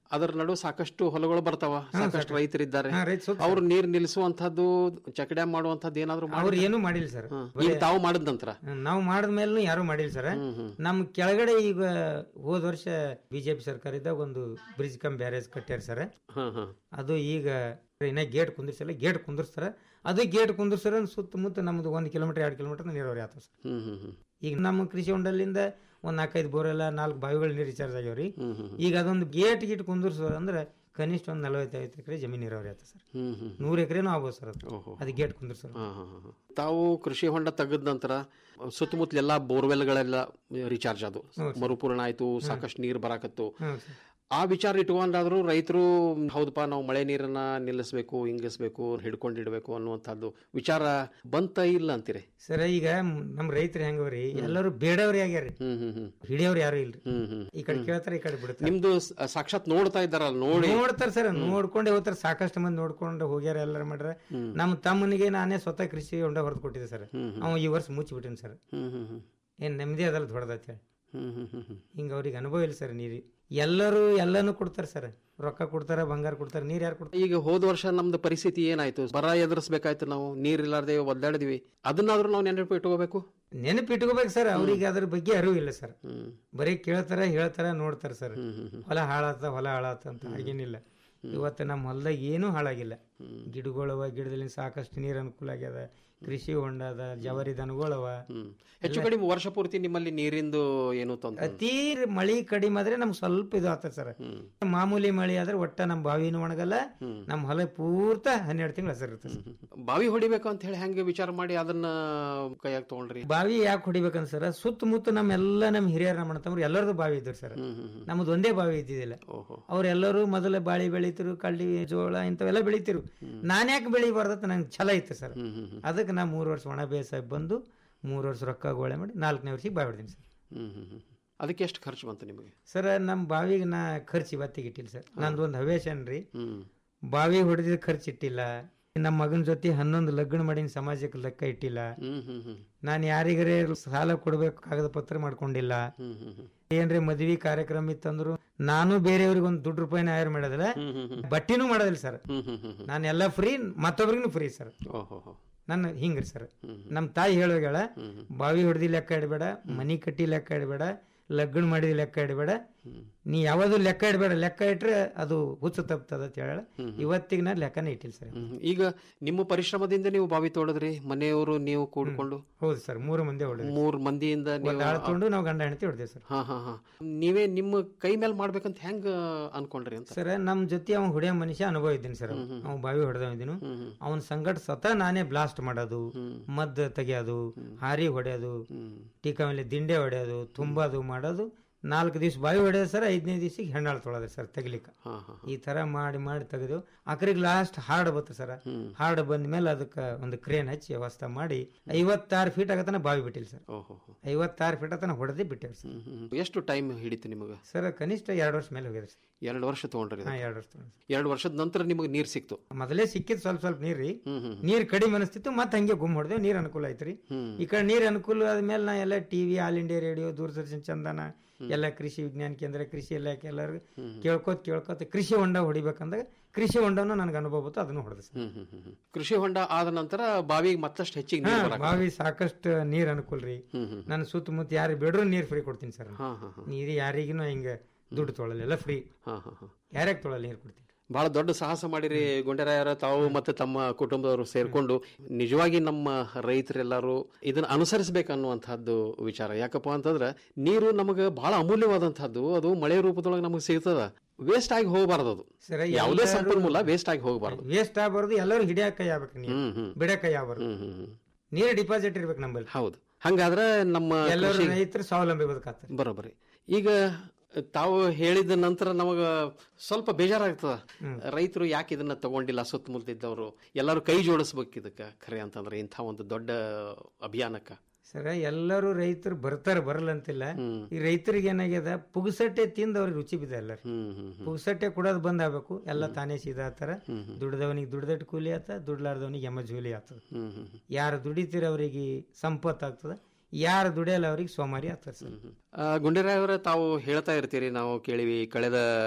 ಅದರ ನಡು ಸಾಕಷ್ಟು ಹೊಲಗಳು ಬರ್ತಾವ ಸಾಕಷ್ಟು ರೈತರಿದ್ದಾರೆ ಹಾ, ರೈತ ಸ್ವಲ್ಪ ಅವ್ರು ನೀರ್ ನಿಲ್ಲಿಸುವಂತದ್ದು ಚಕಡ್ಯ ಮಾಡುವಂತದ್ದು ಏನಾದ್ರು ಅವ್ರು ಮಾಡಿದ್ರಾ? ಏನು ಮಾಡಿಲ್ಲ ಸರ್ ಹಾ. ಈಗ ತಾವು ಮಾಡಿದ ನಂತರ ನಾವು ಮಾಡಿದ ಮೇಲೂ ಯಾರು ಮಾಡಿಲ್ಲ ಸರ್ ನಮ್ ಕೆಳಗಡೆ ಈಗ ಹೋದ ವರ್ಷ ಬಿಜೆಪಿ ಸರ್ಕಾರ ಇದ್ದಾಗ ಒಂದು ಬ್ರಿಡ್ಜ್ ಕಮ್ ಬ್ಯಾರೇಜ್ ಕಟ್ಟ್ಯಾರ ಸರ್ ಹಾ ಹಾ ಅದು ಈಗ ಇನ್ನ ಗೇಟ್ ಕುಂದಿರ್ಸಲ್ಲ ಗೇಟ್ ಕುಂದಿರ್ಸ್ತಾರ ಅದು ಗೇಟ್ ಕುಂದಿರ್ಸ್ತಾರ ಸುತ್ತಮುತ್ತ ನಮ್ದು ಒಂದು ಕಿಲೋಮೀಟರ್ ಎರಡು ಕಿಲೋಮೀಟರ್ ನೀರಾವರಿ ಆತವ ಸರ್ ಹ್ಮ್ ಹ್ಮ್ ಹ್ಮ್ ಈಗ ನಮ್ಮ ಕೃಷಿ ಹೊಂಡಲ್ಲಿಂದ ಒಂದ್ ನಾಲ್ಕೈದು ಬೋರೆಲ್ಲ ನಾಲ್ಕು ಬಾವಿಗಳು ನೀರು ರಿಚಾರ್ಜ್ ಆಗ್ಯಾವ್ರಿ ಈಗ ಅದೊಂದು ಗೇಟ್ ಗೀಟ್ ಕುಂದಿರ್ಸೋರು ಅಂದ್ರೆ ಕನಿಷ್ಠ ಒಂದು ನಲವತ್ತೈದು ಎಕರೆ ಜಮೀನು ನೀರಾವರಿ ಆತ ಸರ್ ಹ್ಮ್ ಹ್ಮ್ ನೂರು ಎಕರೆನೂ ಆಗ್ಬೋದು ಸರ್ ಅದು ಓಹೋ. ಅದು ಗೇಟ್ ಕುಂದಿರ್ಸೋರು ಹಾ, ಹಾ, ಹಾ. ತಾವು ಕೃಷಿ ಹೊಂಡ ತೆಗೆದ ನಂತರ ಸುತ್ತಮುತ್ತಲ ಎಲ್ಲಾ ಬೋರ್ವೆಲ್ಗಳೆಲ್ಲ ರೀಚಾರ್ಜ್ ಅದು ಮರುಪೂರ್ಣ ಆಯ್ತು ಸಾಕಷ್ಟು ನೀರು ಬರಾಕತ್ತು ಹ್ಮ್ ಸರ್ ಆ ವಿಚಾರ ಇಟ್ಕೊಂಡಾದ್ರೂ ರೈತರು ಹೌದಪ್ಪ ನಾವು ಮಳೆ ನೀರನ್ನ ನಿಲ್ಲಿಸ್ಬೇಕು ಹಿಂಗಿಸ್ಬೇಕು ಹಿಡ್ಕೊಂಡಿಡ್ಬೇಕು ಅನ್ನುವಂಥದ್ದು ವಿಚಾರ ಬಂತ ಇಲ್ಲ ಅಂತೀರಿ ಸರ್ ಈಗ ನಮ್ಮ ರೈತರು ಹೆಂಗವ್ರಿ ಎಲ್ಲರೂ ಬೇಡವ್ರಿ ಆಗ್ಯಾರಿ ಹ್ಮ್ ಹ್ಮ್ ಹ್ಮ್ ಹಿಡಿಯವ್ರು ಯಾರು ಇಲ್ರಿ ಹ್ಮ್ ಹ್ಮ್ ಈ ಕಡೆ ಕೇಳ್ತಾರೆ ಈ ಕಡೆ ಬಿಡ್ತಾರೆ ನಿಮ್ದು ಸ- ಸಾಕ್ಷಾತ್ ನೋಡ್ತಾ ಇದ್ದಾರಲ್ಲ ನೋಡಿ ನೋಡ್ತಾರ ಸರ್ ನೋಡ್ಕೊಂಡೆ ಹೋಗ್ತಾರ ಸಾಕಷ್ಟು ಮಂದಿ ನೋಡ್ಕೊಂಡು ಹೋಗ್ಯಾರ ಎಲ್ಲಾರ ಮಾಡ್ರ ನಮ್ಮ ತಮ್ಮನಿಗೆ ನಾನೇ ಸ್ವತಃ ಕೃಷಿ ಹೊಂಡ ಹೊರದು ಕೊಟ್ಟಿದ್ದೆ ಸರ್ ಅವ ಈ ವರ್ಷ ಮುಚ್ಚಿಬಿಟ್ಟಿನಿ ಸರ್ ಹ್ಮ್ ಹ್ಮ್ ಹ್ಮ್ ಏನ್ ನೆಮ್ಮದಿ ಅದಲ್ಲ ದೊಡ್ಡದತ್ತ ಹ್ಮ್ ಹ್ಮ್ ಹ್ಮ್ ಹ್ಮ್ ಹಿಂಗ ಅವ್ರಿಗೆ ಅನುಭವ ಇಲ್ಲ ಸರ್ ನೀರಿ ಎಲ್ಲರೂ ಎಲ್ಲಾನು ಕೊಡ್ತಾರ ಸರ್ ರೊಕ್ಕ ಕೊಡ್ತಾರ ಬಂಗಾರ ಕೊಡ್ತಾರ ನೀರ್ ಯಾರು ಕೊಡ್ತಾರ ಈಗ ಹೋದ ವರ್ಷ ನಮ್ದು ಪರಿಸ್ಥಿತಿ ಏನಾಯ್ತು ಬರ ಎದುರಿಸ್ಬೇಕಾಯ್ತು ನಾವು ನೀರಿಲ್ಲಾರ್ದೆ ಒದ್ದಾಡಿದ್ವಿ ಅದನ್ನಾದ್ರೂ ನಾವು ನೆನಪು ಇಟ್ಕೋಬೇಕು ನೆನಪು ಇಟ್ಕೋಬೇಕು ಸರ್ ಅವ್ರಿಗೆ ಅದ್ರ ಬಗ್ಗೆ ಅರಿವು ಇಲ್ಲ ಸರ್ ಹ್ಮ್ ಬರೀ ಕೇಳ್ತಾರ ಹೇಳ್ತಾರ ನೋಡ್ತಾರ ಸರ್ ಹ್ಮ್ ಹ್ಮ್ ಹ್ಮ್ ಹೊಲ ಹಾಳಾತ ಹೊಲ ಹಾಳಾತ ಅಂತ ಹಾಗೇನಿಲ್ಲ ಇವತ್ತು ನಮ್ಮ ಹೊಲದಾಗ ಏನೂ ಹಾಳಾಗಿಲ್ಲ ಗಿಡಗಳವ ಗಿಡದಲ್ಲಿ ಸಾಕಷ್ಟು ನೀರು ಅನುಕೂಲ ಆಗ್ಯದ ಕೃಷಿ ಹೊಂಡ ಅದ ಜವಾರಿ ದನಗಳವ ಹ್ಮ್ ಹೆಚ್ಚು ಕಡಿಮೆ ವರ್ಷ ಪೂರ್ತಿ ನಿಮ್ಮಲ್ಲಿ ನೀರಿಂದು ಏನು ತೊಂದ್ರೆ ಅತೀ ಮಳಿ ಕಡಿಮೆ ಆದ್ರೆ ನಮ್ಗೆ ಸ್ವಲ್ಪ ಇದು ಆಗ್ತದೆ ಸರ್ ಮಾಮೂಲಿ ಮಳಿ ಆದ್ರೆ ಒಟ್ಟ ನಮ್ಮ ಬಾವಿನೂ ಒಣಗಲ್ಲ ನಮ್ಮ ಹೊಲ ಪೂರ್ತ ಹನ್ನೆರಡು ತಿಂಗಳು ಹಸಿರು ಇರ್ತದೆ ಸರ್. ಬಾವಿ ಹೊಡಿಬೇಕು ಅಂತ ಹೇಳಿ ಹೆಂಗೆ ವಿಚಾರ ಮಾಡಿ ಅದನ್ನ ಕೈಯಾಗ ತಗೊಂಡ್ರಿ ಬಾವಿ ಯಾಕೆ ಹೊಡಿಬೇಕಂತ ಸರ್ ಸುತ್ತಮುತ್ತ ನಮ್ಮೆಲ್ಲ ನಮ್ಮ ಹಿರಿಯರ ನಮ್ಮ ತಮ್ಮ ಎಲ್ಲರದು ಬಾವಿ ಇದ್ರು ಸರ್ ನಮ್ದು ಒಂದೇ ಬಾವಿ ಇದ್ದಿದ್ದಿಲ್ಲ ಓಹೋ ಅವ್ರೆಲ್ಲರೂ ಮೊದಲ ಬಾಳಿ ಬೆಳಿತಿರು ಕಳ್ಳಿ ಜೋಳ ಇಂಥವೆಲ್ಲ ಬೆಳಿತಿರು ನಾನು ಯಾಕೆ ಬೆಳಿಬಾರ್ದತ್ತ ನಂಗೆ ಛಲ ಇತ್ತು ಸರ್ ಅದಕ್ಕೆ ನಾ ಮೂರು ವರ್ಷ ಒಣ ಬೇಸಾಯ ಬಂದು ಮೂರು ವರ್ಷ ರೊಕ್ಕ ಗೋಳೆ ಮಾಡಿ ನಾಲ್ಕನೇ ವರ್ಷಕ್ಕೆ ಬಾವಿ ಹೊಡ್ತೀನಿ ಸರ್ ಹ್ಮ್ ಹ್ಮ್ ಹ್ಮ್ ಅದಕ್ಕೆ ಎಷ್ಟು ಖರ್ಚು ಬಂತು ನಿಮಗೆ ಸರ್ ನಮ್ಮ ಬಾವಿಗೆ ನಾ ಖರ್ಚು ಇವತ್ತಿಗೆ ಇಟ್ಟಿಲ್ಲ ಸರ್ ನಂದು ಒಂದು ಹವೇಶನ್ ರೀ ಹ್ಮ್ ಬಾವಿ ಹೊಡೆದಿದ್ದು ಖರ್ಚು ಇಟ್ಟಿಲ್ಲ ನಮ್ಮ ಮಗನ ಜೊತೆ ಹನ್ನೊಂದು ಲಗ್ನ ಮಾಡಿನ ಸಮಾಜಕ್ಕೆ ಲೆಕ್ಕ ಇಟ್ಟಿಲ್ಲ ಹ್ಮ್ ಹ್ಮ್ ಹ್ಮ್ ನಾನು ಯಾರಿಗರೇ ಸಾಲ ಕೊಡ್ಬೇಕು ಕಾಗದ ಪತ್ರ ಮಾಡ್ಕೊಂಡಿಲ್ಲ ಹ್ಮ್ ಹ್ಮ್ ಹ್ಮ್ ಏನ್ರಿ ಮದ್ವಿ ಕಾರ್ಯಕ್ರಮ ಇತ್ತಂದ್ರು ನಾನು ಬೇರೆಯವ್ರಿಗೆ ಒಂದು ದುಡ್ಡು ರೂಪಾಯಿನ ಆಯರ್ ಮಾಡೋದಿಲ್ಲ ಬಟ್ಟಿನೂ ಮಾಡೋದಿಲ್ಲ ಸರ್ ಹ್ಮ್ ಹ್ಮ್ ಹ್ಮ್ ಹ್ಮ್ ನಾನು ಎಲ್ಲ ಫ್ರೀ ಮತ್ತೊಬ್ರಿಗೂ ಫ್ರೀ ಸರ್ ಓಹೋ ಹೋ ನನ್ನ ಹಿಂಗ್ರಿ ಸರ್ ನಮ್ಮ ತಾಯಿ ಹೇಳೋಗಳ ಬಾವಿ ಹೊಡೆದಿ ಲೆಕ್ಕ ಇಡಬೇಡ ಮನಿ ಕಟ್ಟಿ ಲೆಕ್ಕ ಇಡಬೇಡ ಲಗ್ನ ಮಾಡಿದ ಲೆಕ್ಕ ಇಡಬೇಡ ನೀ ಯಾವುದು ಲೆಕ್ಕ ಇಡಬೇಡ ಲೆಕ್ಕ ಇಟ್ರೆ ಅದು ಹುಚ್ಚು ತಪ್ತದ ಅಂತ ಹೇಳ ಇವತ್ತಿಗೆ ನಾನು ಲೆಕ್ಕನೇ ಇಟ್ಟಿಲ್ಲ ಸರ್ ಹ್ಮ್. ಈಗ ನಿಮ್ಮ ಪರಿಶ್ರಮದಿಂದ ನೀವು ಬಾವಿ ತೋಡದ್ರಿ ಮನೆಯವರು ನೀವು ಕೂಡ್ಕೊಂಡು ಹೌದು ಸರ್ ಮೂರು ಮಂದಿ ಹೊಡೆದ್ವಿ ಮೂರ್ ಮಂದಿಯಿಂದ ನೀವು ಒಂದು ಆಳ್ ತೊಗೊಂಡು ನಾವು ಗಂಡ ಹೆಂಡತಿ ಹೊಡೆದೇವೆ ಸರ್ ಹಾ ಹಾ ಹಾ ನೀವೇ ನಿಮ್ಮ ಕೈ ಮೇಲೆ ಮಾಡ್ಬೇಕಂತ ಹೆಂಗ ಅನ್ಕೊಂಡ್ರಿ ಅಂತ ಸರ್ ನಮ್ ಜೊತೆ ಅವ್ನು ಹೊಡೆಯೋ ಮನುಷ್ಯ ಅನುಭವ ಇದ್ದೀನಿ ಸರ್ ಅವ್ನು ಬಾವಿ ಹೊಡೆದವ ಇದ್ದೀನಿ ಅವನ ಸಂಗಟ ಸ್ವತಃ ನಾನೇ ಬ್ಲಾಸ್ಟ್ ಮಾಡೋದು ಮದ್ದು ತೆಗಿಯೋದು ಹಾರಿ ಹೊಡೆಯೋದು ಟೀಕಾ ಮೇಲೆ ದಿಂಡೆ ಹೊಡೆಯೋದು ತುಂಬೋದು ಮಾಡೋದು ನಾಲ್ಕು ದಿವ್ಸ ಬಾವಿ ಹೊಡೆಯೋದು ಸರ್ ಐದನೇ ದಿವ್ಸಕ್ಕೆ ಹೆಣ್ಣಾಳು ತೊಳೋದು ಸರ್ ತೆಗಿಲಿಕ್ಕೆ ಹಾ ಹಾ ಈ ತರ ಮಾಡಿ ಮಾಡಿ ತೆಗೆದು ಆಖರಿಗೆ ಲಾಸ್ಟ್ ಹಾರ್ಡ್ ಬತ್ತು ಸರ್ ಹಾರ್ಡ್ ಬಂದ ಮೇಲೆ ಅದಕ್ಕೆ ಒಂದು ಕ್ರೇನ್ ಹಚ್ಚಿ ವ್ಯವಸ್ಥೆ ಮಾಡಿ ಐವತ್ತಾರು ಫೀಟ್ ಆಗತನ ಬಾವಿ ಬಿಟ್ಟಿಲ್ಲ ಸರ್ ಓಹೋ ಹೋ. ಐವತ್ತಾರು ಫೀಟ್ ಆತನ ಹೊಡೆದೇ ಬಿಟ್ಟೇವೆ ಸರ್ ಹ್ಮ್, ಹ್ಮ್. ಎಷ್ಟು ಟೈಮ್ ಹಿಡಿತು ನಿಮಗೆ ಸರ್ ಕನಿಷ್ಠ ಎರಡು ವರ್ಷ ಮೇಲೆ ಹೋಗಿದ್ರಿ ಸರ್ ಎರಡು ವರ್ಷ ತಗೊಂಡ್ರಿ ಹಾ ಎರಡು ವರ್ಷ ತಗೊಂಡ್ರಿ. ಎರಡು ವರ್ಷದ ನಂತರ ನಿಮಗೆ ನೀರ್ ಸಿಕ್ತು ಮೊದಲೇ ಸಿಕ್ಕಿದ್ ಸ್ವಲ್ಪ ಸ್ವಲ್ಪ ನೀರ್ರಿ ಹ್ಮ್ ಹ್ಮ್ ನೀರ್ ಕಡಿಮೆ ಅನಿಸ್ತಿತ್ತು ಮತ್ತೆ ಹಂಗೆ ಗುಮ್ ಹೊಡೆದೇವು ನೀರ್ ಅನುಕೂಲ ಐತ್ರಿ ಈ ಕಡೆ ನೀರ್ ಅನುಕೂಲ ಆದ್ಮೇಲೆ ನಾ ಎಲ್ಲ TV all India radio Doordarshan Chandana ಎಲ್ಲ ಕೃಷಿ ವಿಜ್ಞಾನ ಕೇಂದ್ರ ಕೃಷಿ ಇಲಾಖೆ ಎಲ್ಲರಿಗೂ ಕೇಳ್ಕೊತ ಕೇಳ್ಕೊತ ಕೃಷಿ ಹೊಂಡ ಹೊಡಿಬೇಕಂದಾಗ ಕೃಷಿ ಹೊಂಡನು ನನಗೆ ಅನುಭವ ಬಂತು ಅದನ್ನು ಹೊಡೆದ ಸರ್ ಹ್ಮ್ ಹ್ಮ್ ಹ್ಮ್ ಹ್ಮ್. ಕೃಷಿ ಹೊಂಡ ಆದ ನಂತರ ಬಾವಿಗೆ ಮತ್ತಷ್ಟು ಹೆಚ್ಚಿಗೆ ನೀರು ಹಾ, ಬರಾಕ ಬಾವಿ ಸಾಕಷ್ಟು ನೀರ್ ಅನುಕೂಲ ರೀ ಹ್ಮ್ ಹ್ಮ್ ನನ್ನ ಸುತ್ತಮುತ್ತ ಯಾರು ಬೇಡ್ರು ನೀರ್ ಫ್ರೀ ಕೊಡ್ತೀನಿ ಸರ್ ಹಾ ಹಾ ಹಾ ನೀರು ಯಾರಿಗೂ ಹಿಂಗ ದುಡ್ಡು ತೊಗೊಳಲ್ಲ ಎಲ್ಲ ಫ್ರೀ ಹಾ ಹಾ ಹಾ ಯಾರ್ಯಾಗ ತೊಗೊಳಲ್ಲ ನೀರು ಕೊಡ್ತೀನಿ ಬಹಳ ದೊಡ್ಡ ಸಾಹಸ ಮಾಡಿರಿ ಗುಂಡೆರಾಯರ ತಾವು ಮತ್ತೆ ತಮ್ಮ ಕುಟುಂಬದವರು ಸೇರ್ಕೊಂಡು ನಿಜವಾಗಿ ನಮ್ಮ ರೈತರೆಲ್ಲರೂ ಇದನ್ನ ಅನುಸರಿಸಬೇಕನ್ನುವಂತಹದ್ದು ವಿಚಾರ ಯಾಕಪ್ಪ ಅಂತಂದ್ರೆ ನೀರು ನಮಗೆ ಬಹಳ ಅಮೂಲ್ಯವಾದಂತಹದ್ದು ಅದು ಮಳೆ ರೂಪದೊಳಗೆ ನಮಗೆ ಸಿಗ್ತದ ವೇಸ್ಟ್ ಆಗಿ ಹೋಗಬಾರ್ದು ಅದು ಸರ ಯಾವುದೇ ಎಲ್ಲರೂ- ಸಂಪನ್ಮೂಲ ವೇಸ್ಟ್ ಆಗಿ ಹೋಗಬಾರ್ದು ವೇಸ್ಟ್ ಆಗಬಾರ್ದು ಎಲ್ಲರೂ ಹಿಡಿಯಾಕ ಕೈ ಆಗ್ಬೇಕು ನೀರು ಹ್ಮ್ ಹ್ಮ್ ಬಿಡಕ ಕೈ ಆಗ್ಬಾರ್ದು ಹ್ಮ್ ಹ್ಮ್ ಹ್ಮ್. ನೀರು ಡಿಪಾಸಿಟ್ ಇರ್ಬೇಕು ನಮ್ಮಲ್ಲಿ ಹೌದು ಹಂಗಾದ್ರೆ ನಮ್ಮ ಎಲ್ಲರೂ ಕೃಷಿ- ರೈತರು ಸ್ವಾವಲಂಬಿ ಬದುಕಾಗ್ತಾರೆ ಬರೋಬ್ಬರಿ ಈಗ ತಾವು ಹೇಳಿದ ನಂತರ ನಮಗ ಸ್ವಲ್ಪ ಬೇಜಾರಾಗ್ತದ ರೈತರು ಯಾಕೆ ಇದನ್ನ ತಗೊಂಡಿಲ್ಲ ಸುತ್ತಮುತ್ತಲಿದ್ದವರು ಎಲ್ಲರೂ ಕೈ ಜೋಡಿಸ್ಬೇಕು ಇದಕ್ಕ ಖರೆ ಅಂತಂದ್ರೆ ಇಂಥ ಒಂದು ದೊಡ್ಡ ಅಭಿಯಾನಕ್ಕ ಸರ ಎಲ್ಲರೂ ರೈತರು ಬರ್ತಾರ ಬರಲ್ಲ ಅಂತಿಲ್ಲ ಈ ರೈತರಿಗೆ ಏನಾಗ್ಯದ ಪುಗ್ಸಟ್ಟೆ ತಿಂದ ಅವ್ರಿಗೆ ರುಚಿ ಬಿದ್ದ ಎಲ್ಲರೂ ಹ್ಮ್ ಹ್ಮ್ ಹ್ಮ್ ಪುಗ್ಸಟ್ಟೆ ಕೊಡೋದು ಬಂದ್ ಆಗ್ಬೇಕು ಎಲ್ಲ ತಾನೇ ಸೀದಾ ಆತಾರ ದುಡ್ದವನಿಗೆ ದುಡ್ದಟ್ಟು ಕೂಲಿ ಆತ ದುಡ್ಲಾರ್ದವನಿಗೆ ಎಮ್ಮ ಜೂಲಿ ಆಗ್ತದ ಹ್ಮ್ ಹ್ಮ್ ಹ್ಮ್. ಯಾರು ದುಡಿತೀರ ಅವರಿಗೆ ಸಂಪತ್ತು ಆಗ್ತದ ಯಾರು ದುಡಿಯಲ್ಲ ಅವ್ರಿಗೆ ಸೋಮಾರಿ ಆಗ್ತದ ಸರ್ ಆ, ಗುಂಡೇರಾಯವರ ತಾವು ಹೇಳ್ತಾ ಇರ್ತೀರಿ ನಾವು ಕೇಳಿವಿ ಕಳೆದ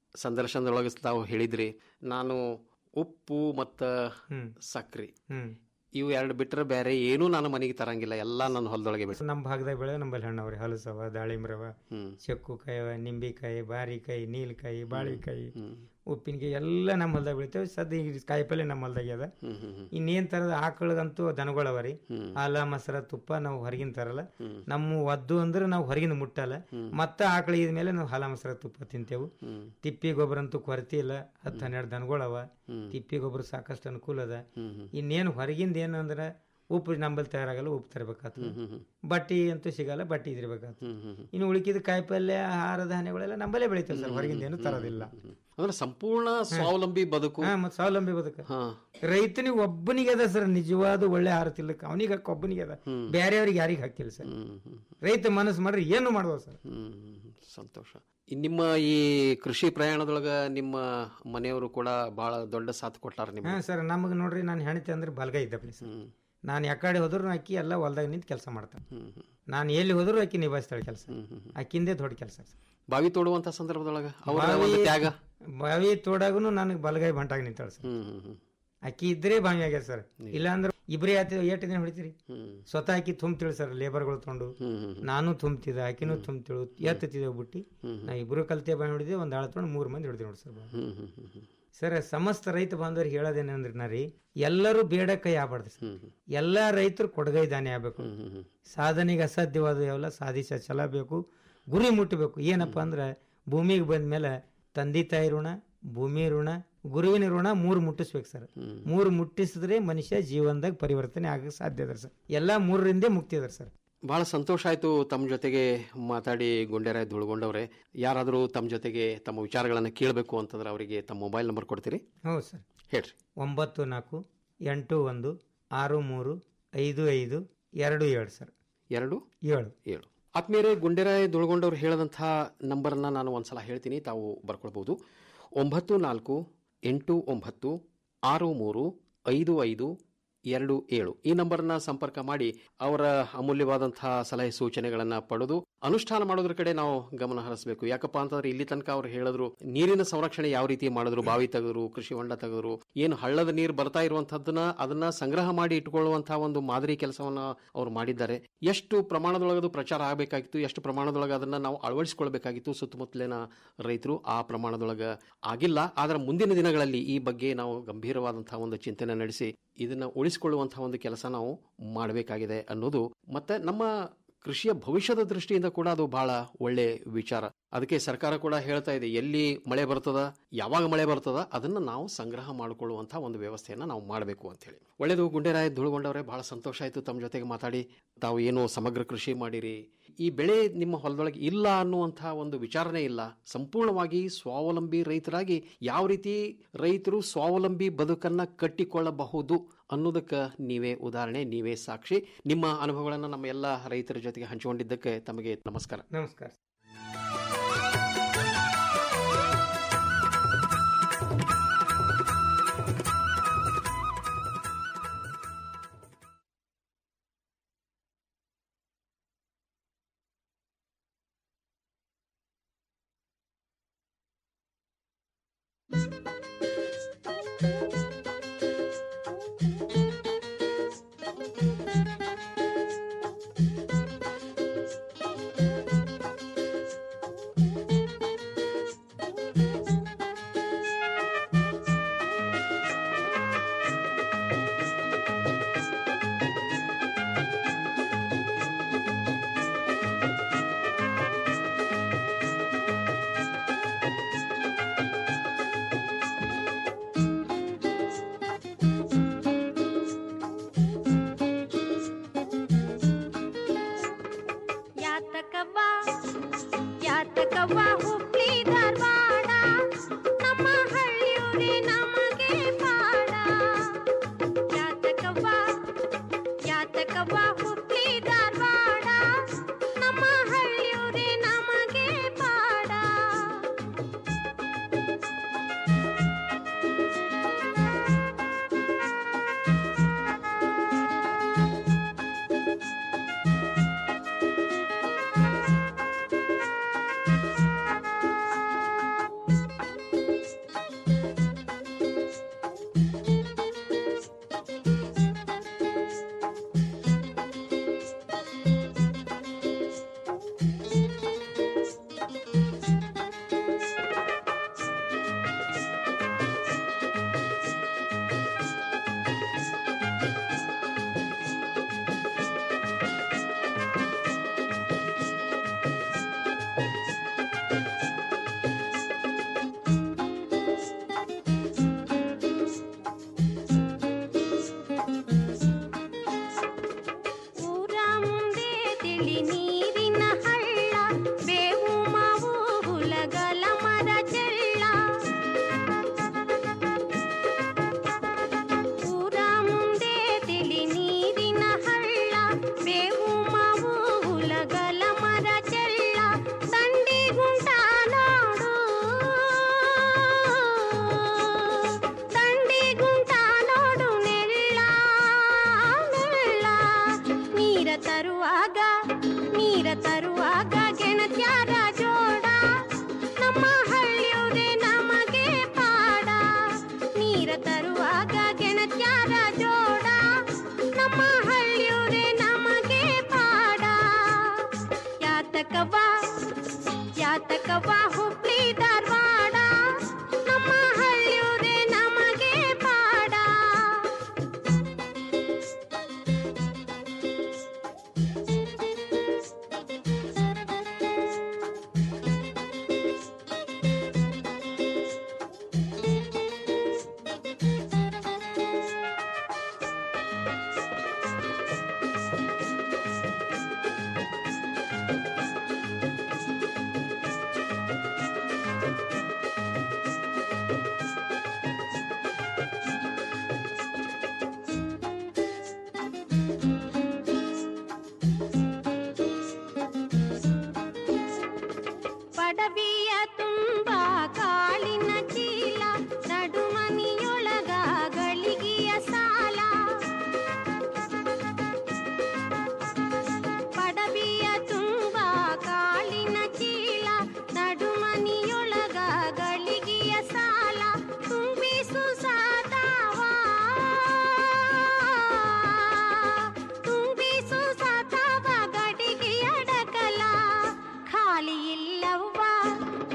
ಸಂದರ್ಶನದೊಳಗೆ ತಾವು ಹೇಳಿದ್ರಿ ನಾನು ಉಪ್ಪು ಮತ್ತು ಹ್ಮ್. ಸಕ್ರಿ ಹ್ಮ್ ಇವು ಎರಡು ಬಿಟ್ಟರೆ ಬೇರೆ ಏನೂ ನಾನು ಮನೆಗೆ ತರಂಗಿಲ್ಲ ಎಲ್ಲ ನನ್ನ ಹೊಲದೊಳಗೆ ಬಿಟ್ಟು ನಮ್ಮ ಭಾಗದಾಗ ಬೆಳೆ ನಮ್ಮಲ್ಲಿ ಹಣ್ಣವ್ರಿ ಹಲಸವ ದಾಳಿಂಬ್ರವ ಹ್ಮ್. ಚೆಕ್ಕುಕಾಯಿ ಅವ ನಿಂಬಿಕಾಯಿ ಬಾರಿಕಾಯಿ ನೀಲಕಾಯಿ ಬಾಳಿಕಾಯಿ ಉಪ್ಪಿನಕಾಯಿ ಎಲ್ಲ ನಮ್ಮ ಹೊಲ್ದಾಗ ಬೆಳಿತೇವೆ ಸದ್ಯ ಈಗ ಕಾಯಿಪಲ್ಲೆ ನಮ್ಮ ಹೊಲ್ದಾಗ ಅದ ಹ್ಮ್ ಹ್ಮ್ ಹ್ಮ್. ಇನ್ನೇನ್ ತರದ ಆಕಳಗಂತೂ ದನಗಳವ ರೀ ಹ್ಮ್. ಹಾಲ ಮೊಸರ ತುಪ್ಪ ನಾವು ಹೊರಗಿನ ತರಲ್ಲ ಹ್ಮ್. ನಮ್ಮ ಒದ್ದು ಅಂದ್ರೆ ನಾವು ಹೊರಗಿನ ಮುಟ್ಟಲ್ಲ ಹ್ಮ್. ಮತ್ತೆ ಆಕಳಿದ ಮೇಲೆ ನಾವು ಹಾಲ ಮೊಸರ ತುಪ್ಪ ತಿಂತೇವು ಹ್ಮ್. ತಿಪ್ಪಿ ಗೊಬ್ಬರ ಅಂತೂ ಕೊರತೆ ಇಲ್ಲ ಹತ್ತು ಹನ್ನೆರಡು ದನಗಳವ ಹ್ಮ್. ತಿಪ್ಪಿ ಗೊಬ್ಬರ ಸಾಕಷ್ಟು ಅನುಕೂಲ ಅದ ಹ್ಮ್ ಹ್ಮ್. ಇನ್ನೇನು ಹೊರಗಿಂದ ಏನಂದ್ರೆ ಉಪ್ಪು ನಂಬಲ್ಲಿ ತಯಾರಾಗಲ್ಲ ಉಪ್ಪು ತರಬೇಕಾಗ್ತದೆ ಹ್ಮ್ ಹ್ಮ್ ಹ್ಮ್. ಬಟ್ಟಿ ಅಂತೂ ಸಿಗಲ್ಲ ಬಟ್ಟಿ ಇದಿರ್ಬೇಕಾಗ್ತದೆ ಹ್ಮ್ ಹ್ಮ್ ಹ್ಮ್. ಇನ್ನು ಉಳಿಕಿದ ಕಾಯಿಪಲ್ಯ ಆಹಾರ ಧಾನ್ಯಗಳೆಲ್ಲ ನಂಬಲ್ಲೇ ಬೆಳಿತೇವೆ ಸರ್ ಹೊರಗಿಂದ ಏನು ತರೋದಿಲ್ಲ ಅಂದ್ರೆ ಸಂಪೂರ್ಣ ಸ್ವಾವಲಂಬಿ ಬದುಕು ಹಾ ಮತ್ತೆ ಸ್ವಾವಲಂಬಿ ಬದುಕ ಹಾ ರೈತನಿಗೆ ಒಬ್ಬನಿಗೆ ಅದ ಸರ್ ನಿಜವಾದ ಒಳ್ಳೆ ಆಹಾರ ತಿನ್ಲಕ್ಕೆ ಅವನಿಗೆ ಹಾಕ ಒಬ್ಬನಿಗೆ ಅದ ಬೇರೆಯವ್ರಿಗೆ ಯಾರಿಗೆ ಹಾಕಿಲ್ಲ ಸರ್ ಹ್ಮ್ ಹ್ಮ್ ರೈತ ಮನಸ್ಸು ಮಾಡ್ರಿ ಏನು ಮಾಡ್ಬೋದು ಸರ್ ಹ್ಮ್ ಹ್ಮ್. ಸಂತೋಷ ಇನ್ ನಿಮ್ಮ ಈ ಕೃಷಿ ಪ್ರಯಾಣದೊಳಗ ನಿಮ್ಮ ಮನೆಯವರು ಕೂಡ ಬಹಳ ದೊಡ್ಡ ಸಾಥ್ ಕೊಟ್ಟಾರ ಹಾ ನಿಮ್ಗೆ ಸರ್ ನಮಗೆ ನೋಡ್ರಿ ನಾನು ಹೆಣ್ತಿ ಅಂದ್ರೆ ಬಲಗೈ ಇದ್ದಪ್ಪ ಸರ್ ನಾನು ಯಾಕಡೆ ಹೋದ್ರು ಅಕ್ಕಿ ಎಲ್ಲ ಹೊಲ್ದಾಗ ನಿಂತು ಕೆಲಸ ಮಾಡ್ತಾನೆ ಹ್ಮ್ ಹ್ಮ್. ನಾನು ಎಲ್ಲಿ ಹೋದ್ರು ಅಕ್ಕಿ ನಿಭಾಯಿಸ್ತಾಳೆ ಕೆಲಸ ಹ್ಮ್ ಹ್ಮ್ ಹ್ಮ್. ಅಕ್ಕಿಂದೇ ದೊಡ್ಡ ಕೆಲಸ ಬಾವಿ ತೋಡುವಂತ ಸಂದರ್ಭದೊಳಗ ಅವರ ಬಾವಿ- ಒಂದು ತ್ಯಾಗ ಬಾವಿ ತೋಡಾಗೂ ನನಗೆ ಬಲಗೈ ಬಂಟಾಗ ನಿಂತಾಳೆ ಸರ್ ಹ್ಮ್ ಹ್ಮ್ ಹ್ಮ್. ಅಕ್ಕಿ ಇದ್ರೆ ಬಾವಿ ಆಗ್ಯದ ಸರ್ ಇಲ್ಲಾಂದ್ರೆ ಇಬ್ರೇ ಆತ ಏಟ್ ದಿನ ಹೊಡಿತೀರಿ ಹ್ಮ್. ಸ್ವತಃ ಅಕ್ಕಿ ತುಂಬ್ತಿಳು ಸರ್ ಲೇಬರ್ಗಳು ತೊಗೊಂಡು ಹ್ಮ್ ಹ್ಮ್ ಹ್ಮ್. ನಾನು ತುಂಬ್ತಿದ್ದೆ ಆಕಿನೂ ತುಂಬ್ತಿಳು ಎತ್ತತಿದ್ದೇವೆ ಬಿಟ್ಟು ಹ್ಮ್. ನಾ ಇಬ್ರು ಕಲ್ತೆ ಬಾವಿ ಹೊಡಿದೆ ಒಂದು ಆಳ ತೊಗೊಂಡು ಮೂರು ಮಂದಿ ಹೊಡಿದೆ ನೋಡಿ ಸರ್ ಬಾವಿ. ಹ್ಮ್ ಹ್ಮ್ ಹ್ಮ್ ಹ್ಮ್. ಸರ್ ಸಮಸ್ತ ರೈತ ಬಾಂಧವರಿಗೆ ಹೇಳೋದೇನಂದ್ರೆ ನಾ ರೀ ಎಲ್ಲರೂ ಬೇಡ ಕೈ ಆಗ್ಬಾರ್ದು ಸರ್ ಹ್ಮ್ ಹ್ಮ್. ಎಲ್ಲಾ ರೈತರು ಕೊಡಗೈ ದಾನಿ ಆಗ್ಬೇಕು ಹ್ಮ್ ಹ್ಮ್ ಹ್ಮ್. ಸಾಧನೆಗೆ ಅಸಾಧ್ಯವಾದ ಯಾವೆಲ್ಲ ಸಾಧಿಸ ಛಲ ಬೇಕು ಗುರಿ ಮುಟ್ಟಬೇಕು ಏನಪ್ಪ ಅಂದ್ರೆ ಭೂಮಿಗೆ ಬಂದ ಮೇಲೆ ತಂದೆ ತಾಯಿ ಋಣ ಭೂಮಿ ಋಣ ಗುರುವಿನ ಋಣ ಮೂರು ಮುಟ್ಟಿಸ್ಬೇಕು ಸರ್ ಮೂರು ಮುಟ್ಟಿಸಿದ್ರೆ ಮನುಷ್ಯ ಜೀವನದಾಗ ಪರಿವರ್ತನೆ ಆಗಕ್ಕೆ ಸಾಧ್ಯ ಅದ ಸರ್ ಎಲ್ಲಾ ಮೂರರಿಂದೇ ಮುಕ್ತಿ ಅದ ಸರ್ ಬಹಳ ಸಂತೋಷ ಆಯ್ತು ತಮ್ಮ ಜೊತೆಗೆ ಮಾತಾಡಿ ಗುಂಡೆರಾಯ್ ಧುಳ್ಗೊಂಡವ್ರೆ ಯಾರಾದರೂ ತಮ್ಮ ಜೊತೆಗೆ ತಮ್ಮ ವಿಚಾರಗಳನ್ನು ಕೇಳಬೇಕು ಅಂತಂದ್ರೆ ಅವರಿಗೆ ತಮ್ಮ ಮೊಬೈಲ್ ನಂಬರ್ ಕೊಡ್ತೀರಿ ಹೌದು ಸರ್ ಹೇಳ್ರಿ ಒಂಬತ್ತು ನಾಲ್ಕು ಎಂಟು ಒಂದು ಆರು ಮೂರು ಐದು ಐದು ಎರಡು ಏಳು ಸರ್ ಎರಡು ಏಳು ಏಳು ಆತ್ಮೀಯರೇ ಗುಂಡೆರಾಯ್ ದುಳ್ಗೊಂಡವ್ರು ಹೇಳದಂಥ ನಂಬರನ್ನ ನಾನು ಒಂದ್ಸಲ ಹೇಳ್ತೀನಿ ತಾವು ಬರ್ಕೊಳ್ಬೋದು ಒಂಬತ್ತು ನಾಲ್ಕು ಎಂಟು ಒಂಬತ್ತು ಆರು ಮೂರು ಐದು ಐದು ಎರಡು ಏಳು ಈ ನಂಬರ್ನ ಸಂಪರ್ಕ ಮಾಡಿ ಅವರ ಅಮೂಲ್ಯವಾದಂತಹ ಸಲಹೆ ಸೂಚನೆಗಳನ್ನ ಪಡೆದು ಅನುಷ್ಠಾನ ಮಾಡೋದ್ರ ಕಡೆ ನಾವು ಗಮನ ಹರಿಸಬೇಕು ಯಾಕಪ್ಪ ಅಂತಂದ್ರೆ ಇಲ್ಲಿ ತನಕ ಅವ್ರು ಹೇಳಿದ್ರು ನೀರಿನ ಸಂರಕ್ಷಣೆ ಯಾವ ರೀತಿ ಮಾಡಿದ್ರು ಬಾವಿ ತೆಗೆದ್ರು ಕೃಷಿ ಹೊಂಡ ತೆಗೆದ್ರು ಏನು ಹಳ್ಳದ ನೀರು ಬರ್ತಾ ಇರುವಂತಹದ್ದನ್ನ ಅದನ್ನ ಸಂಗ್ರಹ ಮಾಡಿ ಇಟ್ಕೊಳ್ಳುವಂತಹ ಒಂದು ಮಾದರಿ ಕೆಲಸವನ್ನ ಅವ್ರು ಮಾಡಿದ್ದಾರೆ ಎಷ್ಟು ಪ್ರಮಾಣದೊಳಗದು ಪ್ರಚಾರ ಆಗಬೇಕಾಗಿತ್ತು ಎಷ್ಟು ಪ್ರಮಾಣದೊಳಗೆ ಅದನ್ನ ನಾವು ಅಳವಡಿಸಿಕೊಳ್ಬೇಕಾಗಿತ್ತು ಸುತ್ತಮುತ್ತಲಿನ ರೈತರು ಆ ಪ್ರಮಾಣದೊಳಗ ಆಗಿಲ್ಲ ಆದ್ರೆ ಮುಂದಿನ ದಿನಗಳಲ್ಲಿ ಈ ಬಗ್ಗೆ ನಾವು ಗಂಭೀರವಾದಂತಹ ಒಂದು ಚಿಂತನೆ ನಡೆಸಿ ಇದನ್ನ ಉಳಿಸಿಕೊಳ್ಳುವಂತಹ ಒಂದು ಕೆಲಸ ನಾವು ಮಾಡಬೇಕಾಗಿದೆ ಅನ್ನೋದು ಮತ್ತೆ ನಮ್ಮ ಕೃಷಿಯ ಭವಿಷ್ಯದ ದೃಷ್ಟಿಯಿಂದ ಕೂಡ ಅದು ಬಹಳ ಒಳ್ಳೆ ವಿಚಾರ ಅದಕ್ಕೆ ಸರ್ಕಾರ ಕೂಡ ಹೇಳ್ತಾ ಇದೆ ಎಲ್ಲಿ ಮಳೆ ಬರ್ತದ ಯಾವಾಗ ಮಳೆ ಬರ್ತದ ಅದನ್ನ ನಾವು ಸಂಗ್ರಹ ಮಾಡಿಕೊಳ್ಳುವಂತಹ ಒಂದು ವ್ಯವಸ್ಥೆಯನ್ನ ನಾವು ಮಾಡಬೇಕು ಅಂತ ಹೇಳಿ ಒಳ್ಳೇದು ಗುಂಡೆರಾಯ ಧೂಳುಗೊಂಡವ್ರೆ ಬಹಳ ಸಂತೋಷ ಆಯ್ತು ತಮ್ಮ ಜೊತೆಗೆ ಮಾತಾಡಿ ತಾವು ಏನು ಸಮಗ್ರ ಕೃಷಿ ಮಾಡಿರಿ ಈ ಬೆಳೆ ನಿಮ್ಮ ಹೊಲದೊಳಗೆ ಇಲ್ಲ ಅನ್ನುವಂತಹ ಒಂದು ವಿಚಾರನೇ ಇಲ್ಲ ಸಂಪೂರ್ಣವಾಗಿ ಸ್ವಾವಲಂಬಿ ರೈತರಾಗಿ ಯಾವ ರೀತಿ ರೈತರು ಸ್ವಾವಲಂಬಿ ಬದುಕನ್ನ ಕಟ್ಟಿಕೊಳ್ಳಬಹುದು ಅನ್ನೋದಕ್ಕೆ ನೀವೇ ಉದಾಹರಣೆ ನೀವೇ ಸಾಕ್ಷಿ ನಿಮ್ಮ ಅನುಭವಗಳನ್ನು ನಮ್ಮ ಎಲ್ಲ ರೈತರ ಜೊತೆಗೆ ಹಂಚಿಕೊಂಡಿದ್ದಕ್ಕೆ ತಮಗೆ ನಮಸ್ಕಾರ ನಮಸ್ಕಾರ ಯಾತಕವ್ವ ಯಾತಕವ್ವ ಹುಬ್ಳಿ ಧಾರವಾಡ ನಮ್ಮ ಹಳ್ಳಿಯೂರೇ ನಮಗೆ ಪಾಡ ಯಾತಕವ್ವ ಯಾತಕವ್ವ ಹುಬ್ಳಿ ಧಾರವಾಡ ನಮ್ಮ ಹಳ್ಳಿಯೂರೇ ನಮಗೆ ಪಾಡ ತಿಳಿ ನೀರಿನ ಹಳ್ಳ ಬೇವು ಮಾವು ಹುಲಗಲ ಮರ ಚೆಳ್ಳ ಊರ ಮುಂದೆ ತಿಳಿ ನೀರಿನ ಹಳ್ಳ ಬೇವು ಮಾವು ಹುಲಗಲ ಮರ ಚೆಳ್ಳ ದಂಡಿ ಗುಂಟ ನೋಡು ದಂಡಿ ಗುಂಟ ನೋಡು ನೆಳ್ಳ ನೆಳ್ಳ ನೀರ ತರುವಾಗ ನೀರ ತರುವಾಗ ಗೆಣತ್ಯಾರ ಜೋಡ ನಮ್ಮ ಹಳ್ಳಿಯೂರೇ ನಮಗೆ ಪಾಡ ನೀರ ತರುವಾಗ ಗೆಣತ್ಯಾರ ಜೋಡ ನಮ್ಮ ಹಳ್ಳಿಯೂರೇ ನಮಗೆ ಪಾಡ ಯಾತಕವ ಯಾತಕವ ಹುಬ್ಳಿ ಧಾರವಾಡ ನಮ್ಮ ಹಳ್ಳಿಯೂರೇ ನಮಗೆ ಪಾಡ ಪಡವಿಯ ತುಂಬ ಕಾಳಿನ ಚೀಲ ನಡುಮನಿಯೊಳಗ ಗಳಿಗೆಯ ಸಾಲ ಪಡವಿಯ ತುಂಬ ಕಾಳಿನ ಚೀಲ ನಡುಮನಿಯೊಳಗ ಗಳಿಗೆಯ ಸಾಲ ತುಂಬಿಸು ಸಾತಾವ ತುಂಬಿಸು ಸಾತಾವ ಗಡಿಗೆಯ ಡಕಲ ಖಾಲಿ ಇಲ್ಲವ್ವ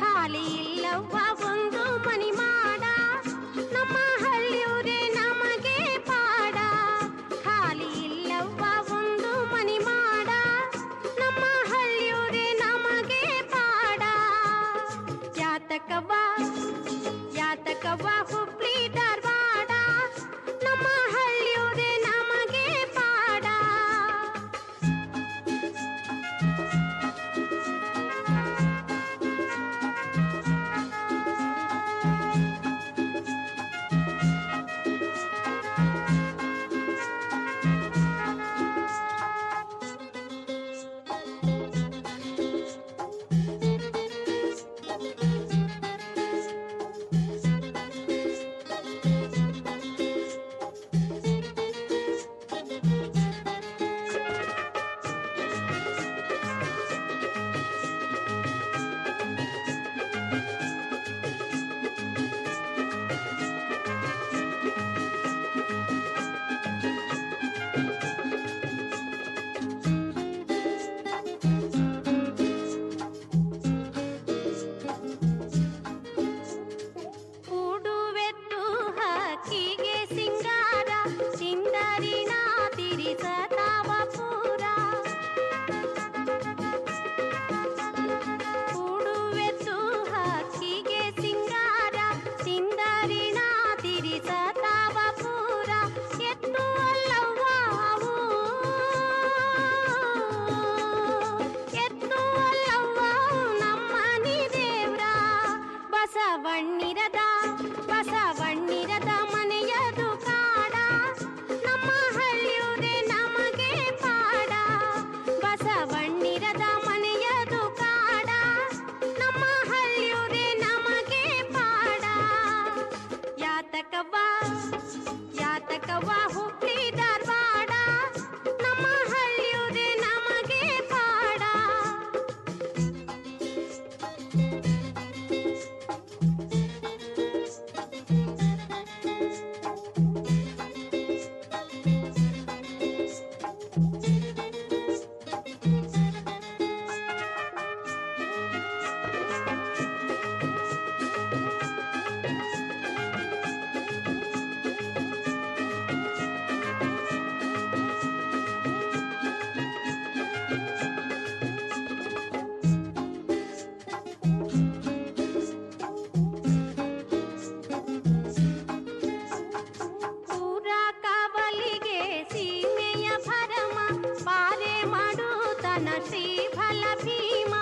ಶ್ರೀಫಲ ಭೀಮ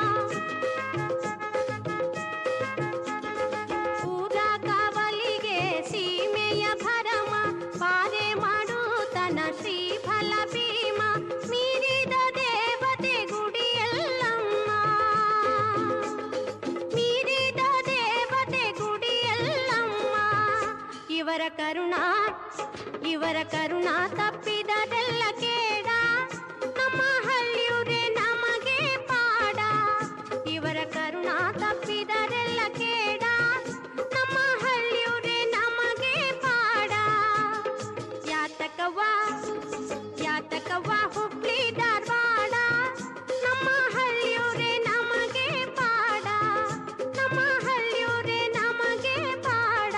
ಊರ ಕಾವಲಿಗೆ ಸೀಮೆಯ ಭರಮ ಪಾರೆ ಮಾಡುತ್ತನ ಶ್ರೀಫಲ ಭೀಮ ಮೀರಿದ ದೇವತೆ ಗುಡಿಯಲ್ಲಮ್ಮ ಮೀರಿದ ದೇವತೆ ಗುಡಿಯಲ್ಲಮ್ಮ ಇವರ ಕರುಣಾ ಇವರ ಕರುಣಾ ತಪ್ಪಿದದೆಲ್ಲ ಕೇಡ ನಮ್ಮ ಹಳ್ಳಿಯೂರೇ ನಮಗೆ ಪಾಡ ಇವರ ಕರುಣಾ ತಪ್ಪಿದರೆಲ್ಲ ಕೇಡ ನಮ್ಮ ಹಳ್ಳಿಯೂರೇ ನಮಗೆ ಪಾಡ ಯಾತಕವ್ವ ಯಾತಕವ್ವ ಹುಬ್ಳಿ ಧಾರವಾಡ ನಮ್ಮ ಹಳ್ಳಿಯೂರೇ ನಮಗೆ ಪಾಡ ನಮ್ಮ ಹಳ್ಳಿಯೂರೇ ನಮಗೆ ಪಾಡ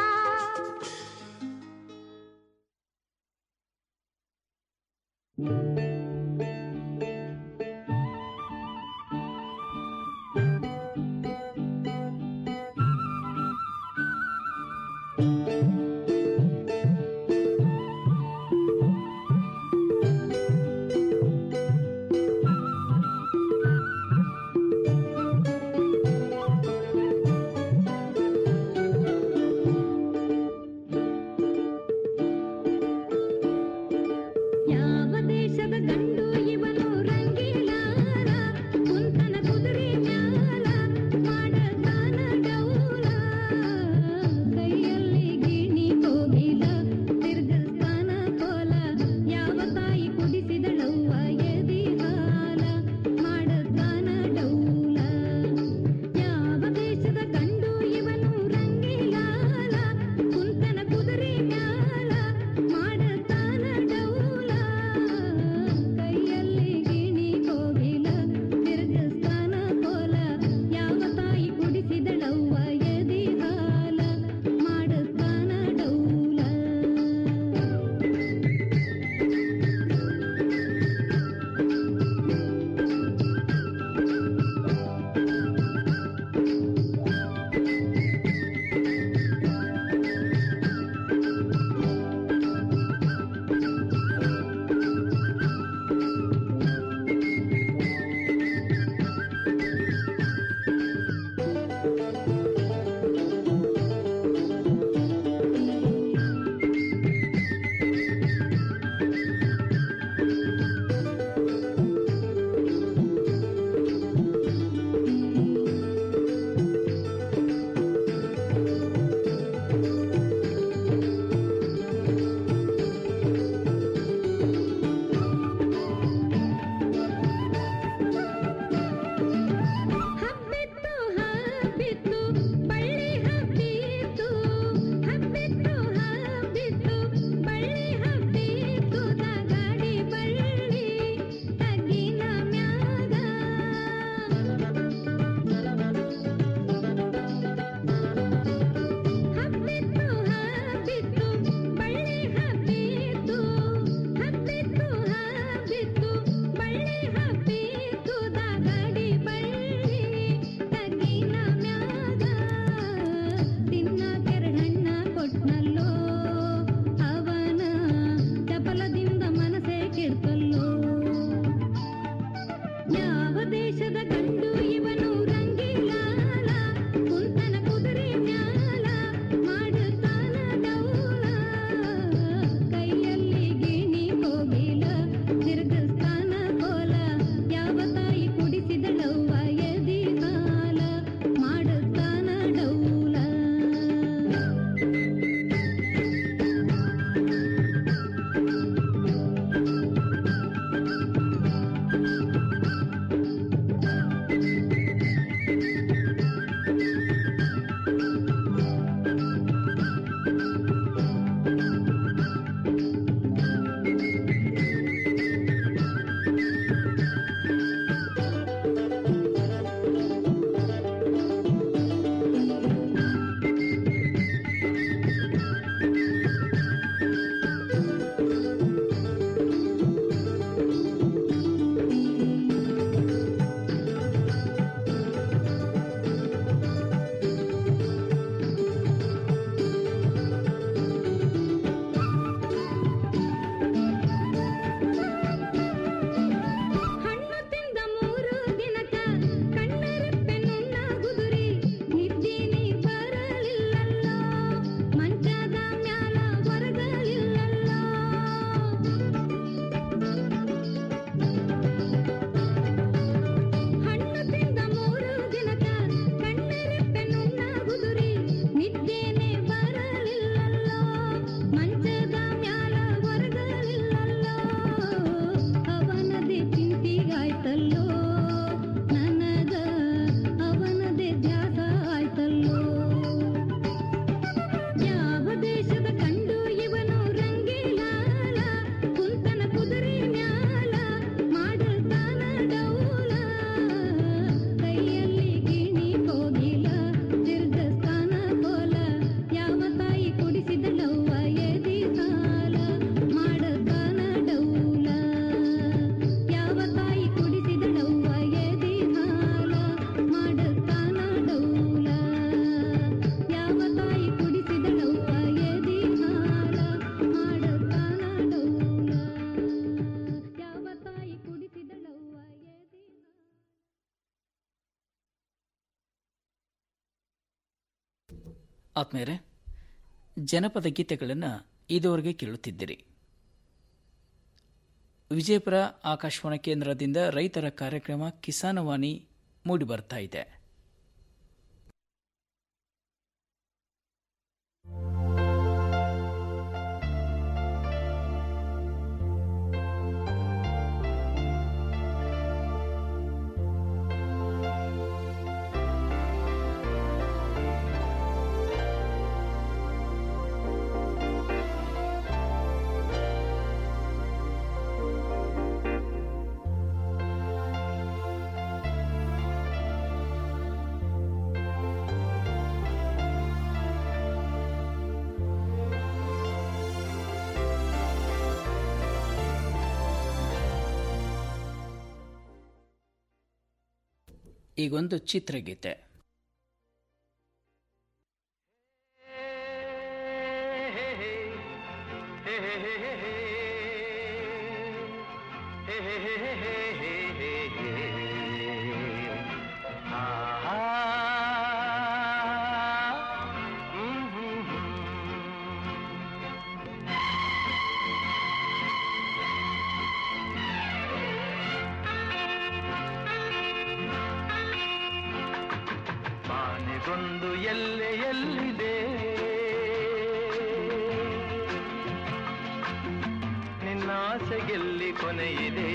ಯಾವ ದೇಶದ ಗಂಡು ಇವನು ರಂಗೀಲಾರ ಕುಂತನ ಕುದುರೆ ಮ್ಯಾಲ ಮಾಡತಾನ ಡೌಲ ಕೈಯಲ್ಲಿ ಗಿಣಿ ಕೋಗಿಲ ತಿರ್ಗಸ್ತಾನ ಕೋಲ ಯಾವ ತಾಯಿ ಕುಡಿಸಿದಳವ್ವ ಎದಿ ಹಾಲ ಮಾಡತಾನ ಡೌಲ ಯಾವ ದೇಶದ ಗಂಡು ಇವನು ರಂಗೀಲಾಲ ಕುಂತನ ಕುದುರೆ ಮ್ಯಾಲ ಮಾಡತಾನ ಡೌಲ ಕೈಯಲ್ಲಿ ಗಿಣಿ ಕೋಗಿಲ ತಿರ್ಗಸ್ತಾನ ಕೋಲ ಯಾವ ತಾಯಿ ಕುಡಿಸಿದಳವ್ವ ಎದಿ ಹಾಲ ಮಾಡತಾನ ಡೌಲ ಹಬ್ಬಿತ್ತು ಹಬ್ಬಿತ್ತು ಬಳ್ಳಿ ಹಬ್ಬಿತ್ತು ಹಬ್ಬಿತ್ತು ಹಬ್ಬಿತ್ತು ಬಳ್ಳಿ ಹಬ್ಬಿತ್ತು ಗಾಡಿ ಬಳ್ಳಿ ತಗ್ಗಿನ ಮ್ಯಾಗ ಹಬ್ಬಿತ್ತು ಹಬ್ಬಿತ್ತು ಬಳ್ಳಿ ಹಬ್ಬಿತ್ತು ಹಬ್ಬಿತ್ತು ಹಬ್ಬಿತ್ತು ಬಳ್ಳಿ ಹಬ್ಬಿತ್ತು ಗಾಡಿ ಬಳ್ಳಿ ತಗ್ಗಿನ ಮ್ಯಾಗ ತಿನ್ನ ಕೆರಡಣ್ಣ ಕೊಟ್ನಲ್ಲೋ ಅವನ ಚಪಲದಿಂದ ಮನಸ್ಸೇ ಕೆಡ್ತಲ್ಲೋ ಯಾವ ದೇಶದ ಗಂಡು ಇವನು ರಂಗಿಲಾಲ ಕುಂತನ ಕುದುರೆ ಮ್ಯಾಲ ಮಾಡುತ್ತಾನ ಡೌಲ ಕೈಯಲ್ಲಿ ಗಿಣಿ ಕೋಗಿಲ ತಿರುಗಿಸ್ತಾನ ಕೋಲ ಯಾವ ತಾಯಿ ಕುಡಿಸಿದಳವ್ವ ಎದಿ ಹಾಲ ಮಾಡುತ್ತಾನ ಡೌಲ ಆತ್ಮೇರೆ ಜನಪದ ಗೀತೆಗಳನ್ನು ಇದುವರೆಗೆ ಕೇಳುತ್ತಿದ್ದಿರಿ ವಿಜಯಪುರ ಆಕಾಶವಾಣಿ ಕೇಂದ್ರದಿಂದ ರೈತರ ಕಾರ್ಯಕ್ರಮ ಕಿಸಾನವಾಣಿ ಮೂಡಿಬರ್ತಾ ಇದೆ ಈಗೊಂದು ಚಿತ್ರಗೀತೆ ಬಾನಿಗೊಂದು ಎಲ್ಲೆ ಎಲ್ಲಿದೆ ನಿನ್ನಾಸೆಗೆಲ್ಲಿ ಕೊನೆಯಿದೆ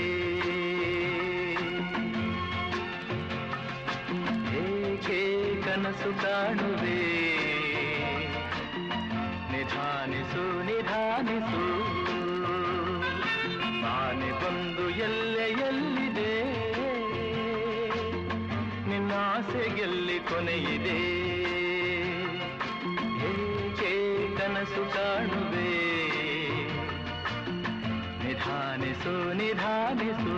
ಏಕೆ ಕನಸು ಕಾಣುವೆ ನಿಧಾನಿಸು ನಿಧಾನಿಸು ಬಾನಿಗೊಂದು ಎಲ್ಲೆ ಎಲ್ಲಿದೆ ನಿನ್ನಾಸೆಗೆಲ್ಲಿ ಕೊನೆಯಿದೆ ಏಕೆ ಕನಸು ಕಾಣುವೆ ನಿಧಾನಿಸು ನಿಧಾನಿಸು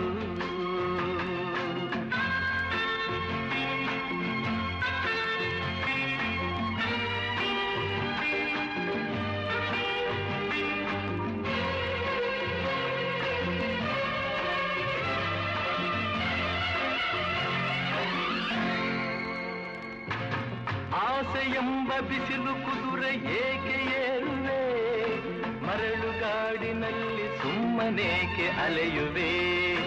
ಆಸೆ ಎಂಬ ಬಿಸಿಲು ಕುದುರೆ ಏಕೆ ಏರುವೆ ಮರಳುಗಾಡಿನಲ್ಲಿ ಸುಮ್ಮನೇಕೆ ಅಲೆಯುವೆ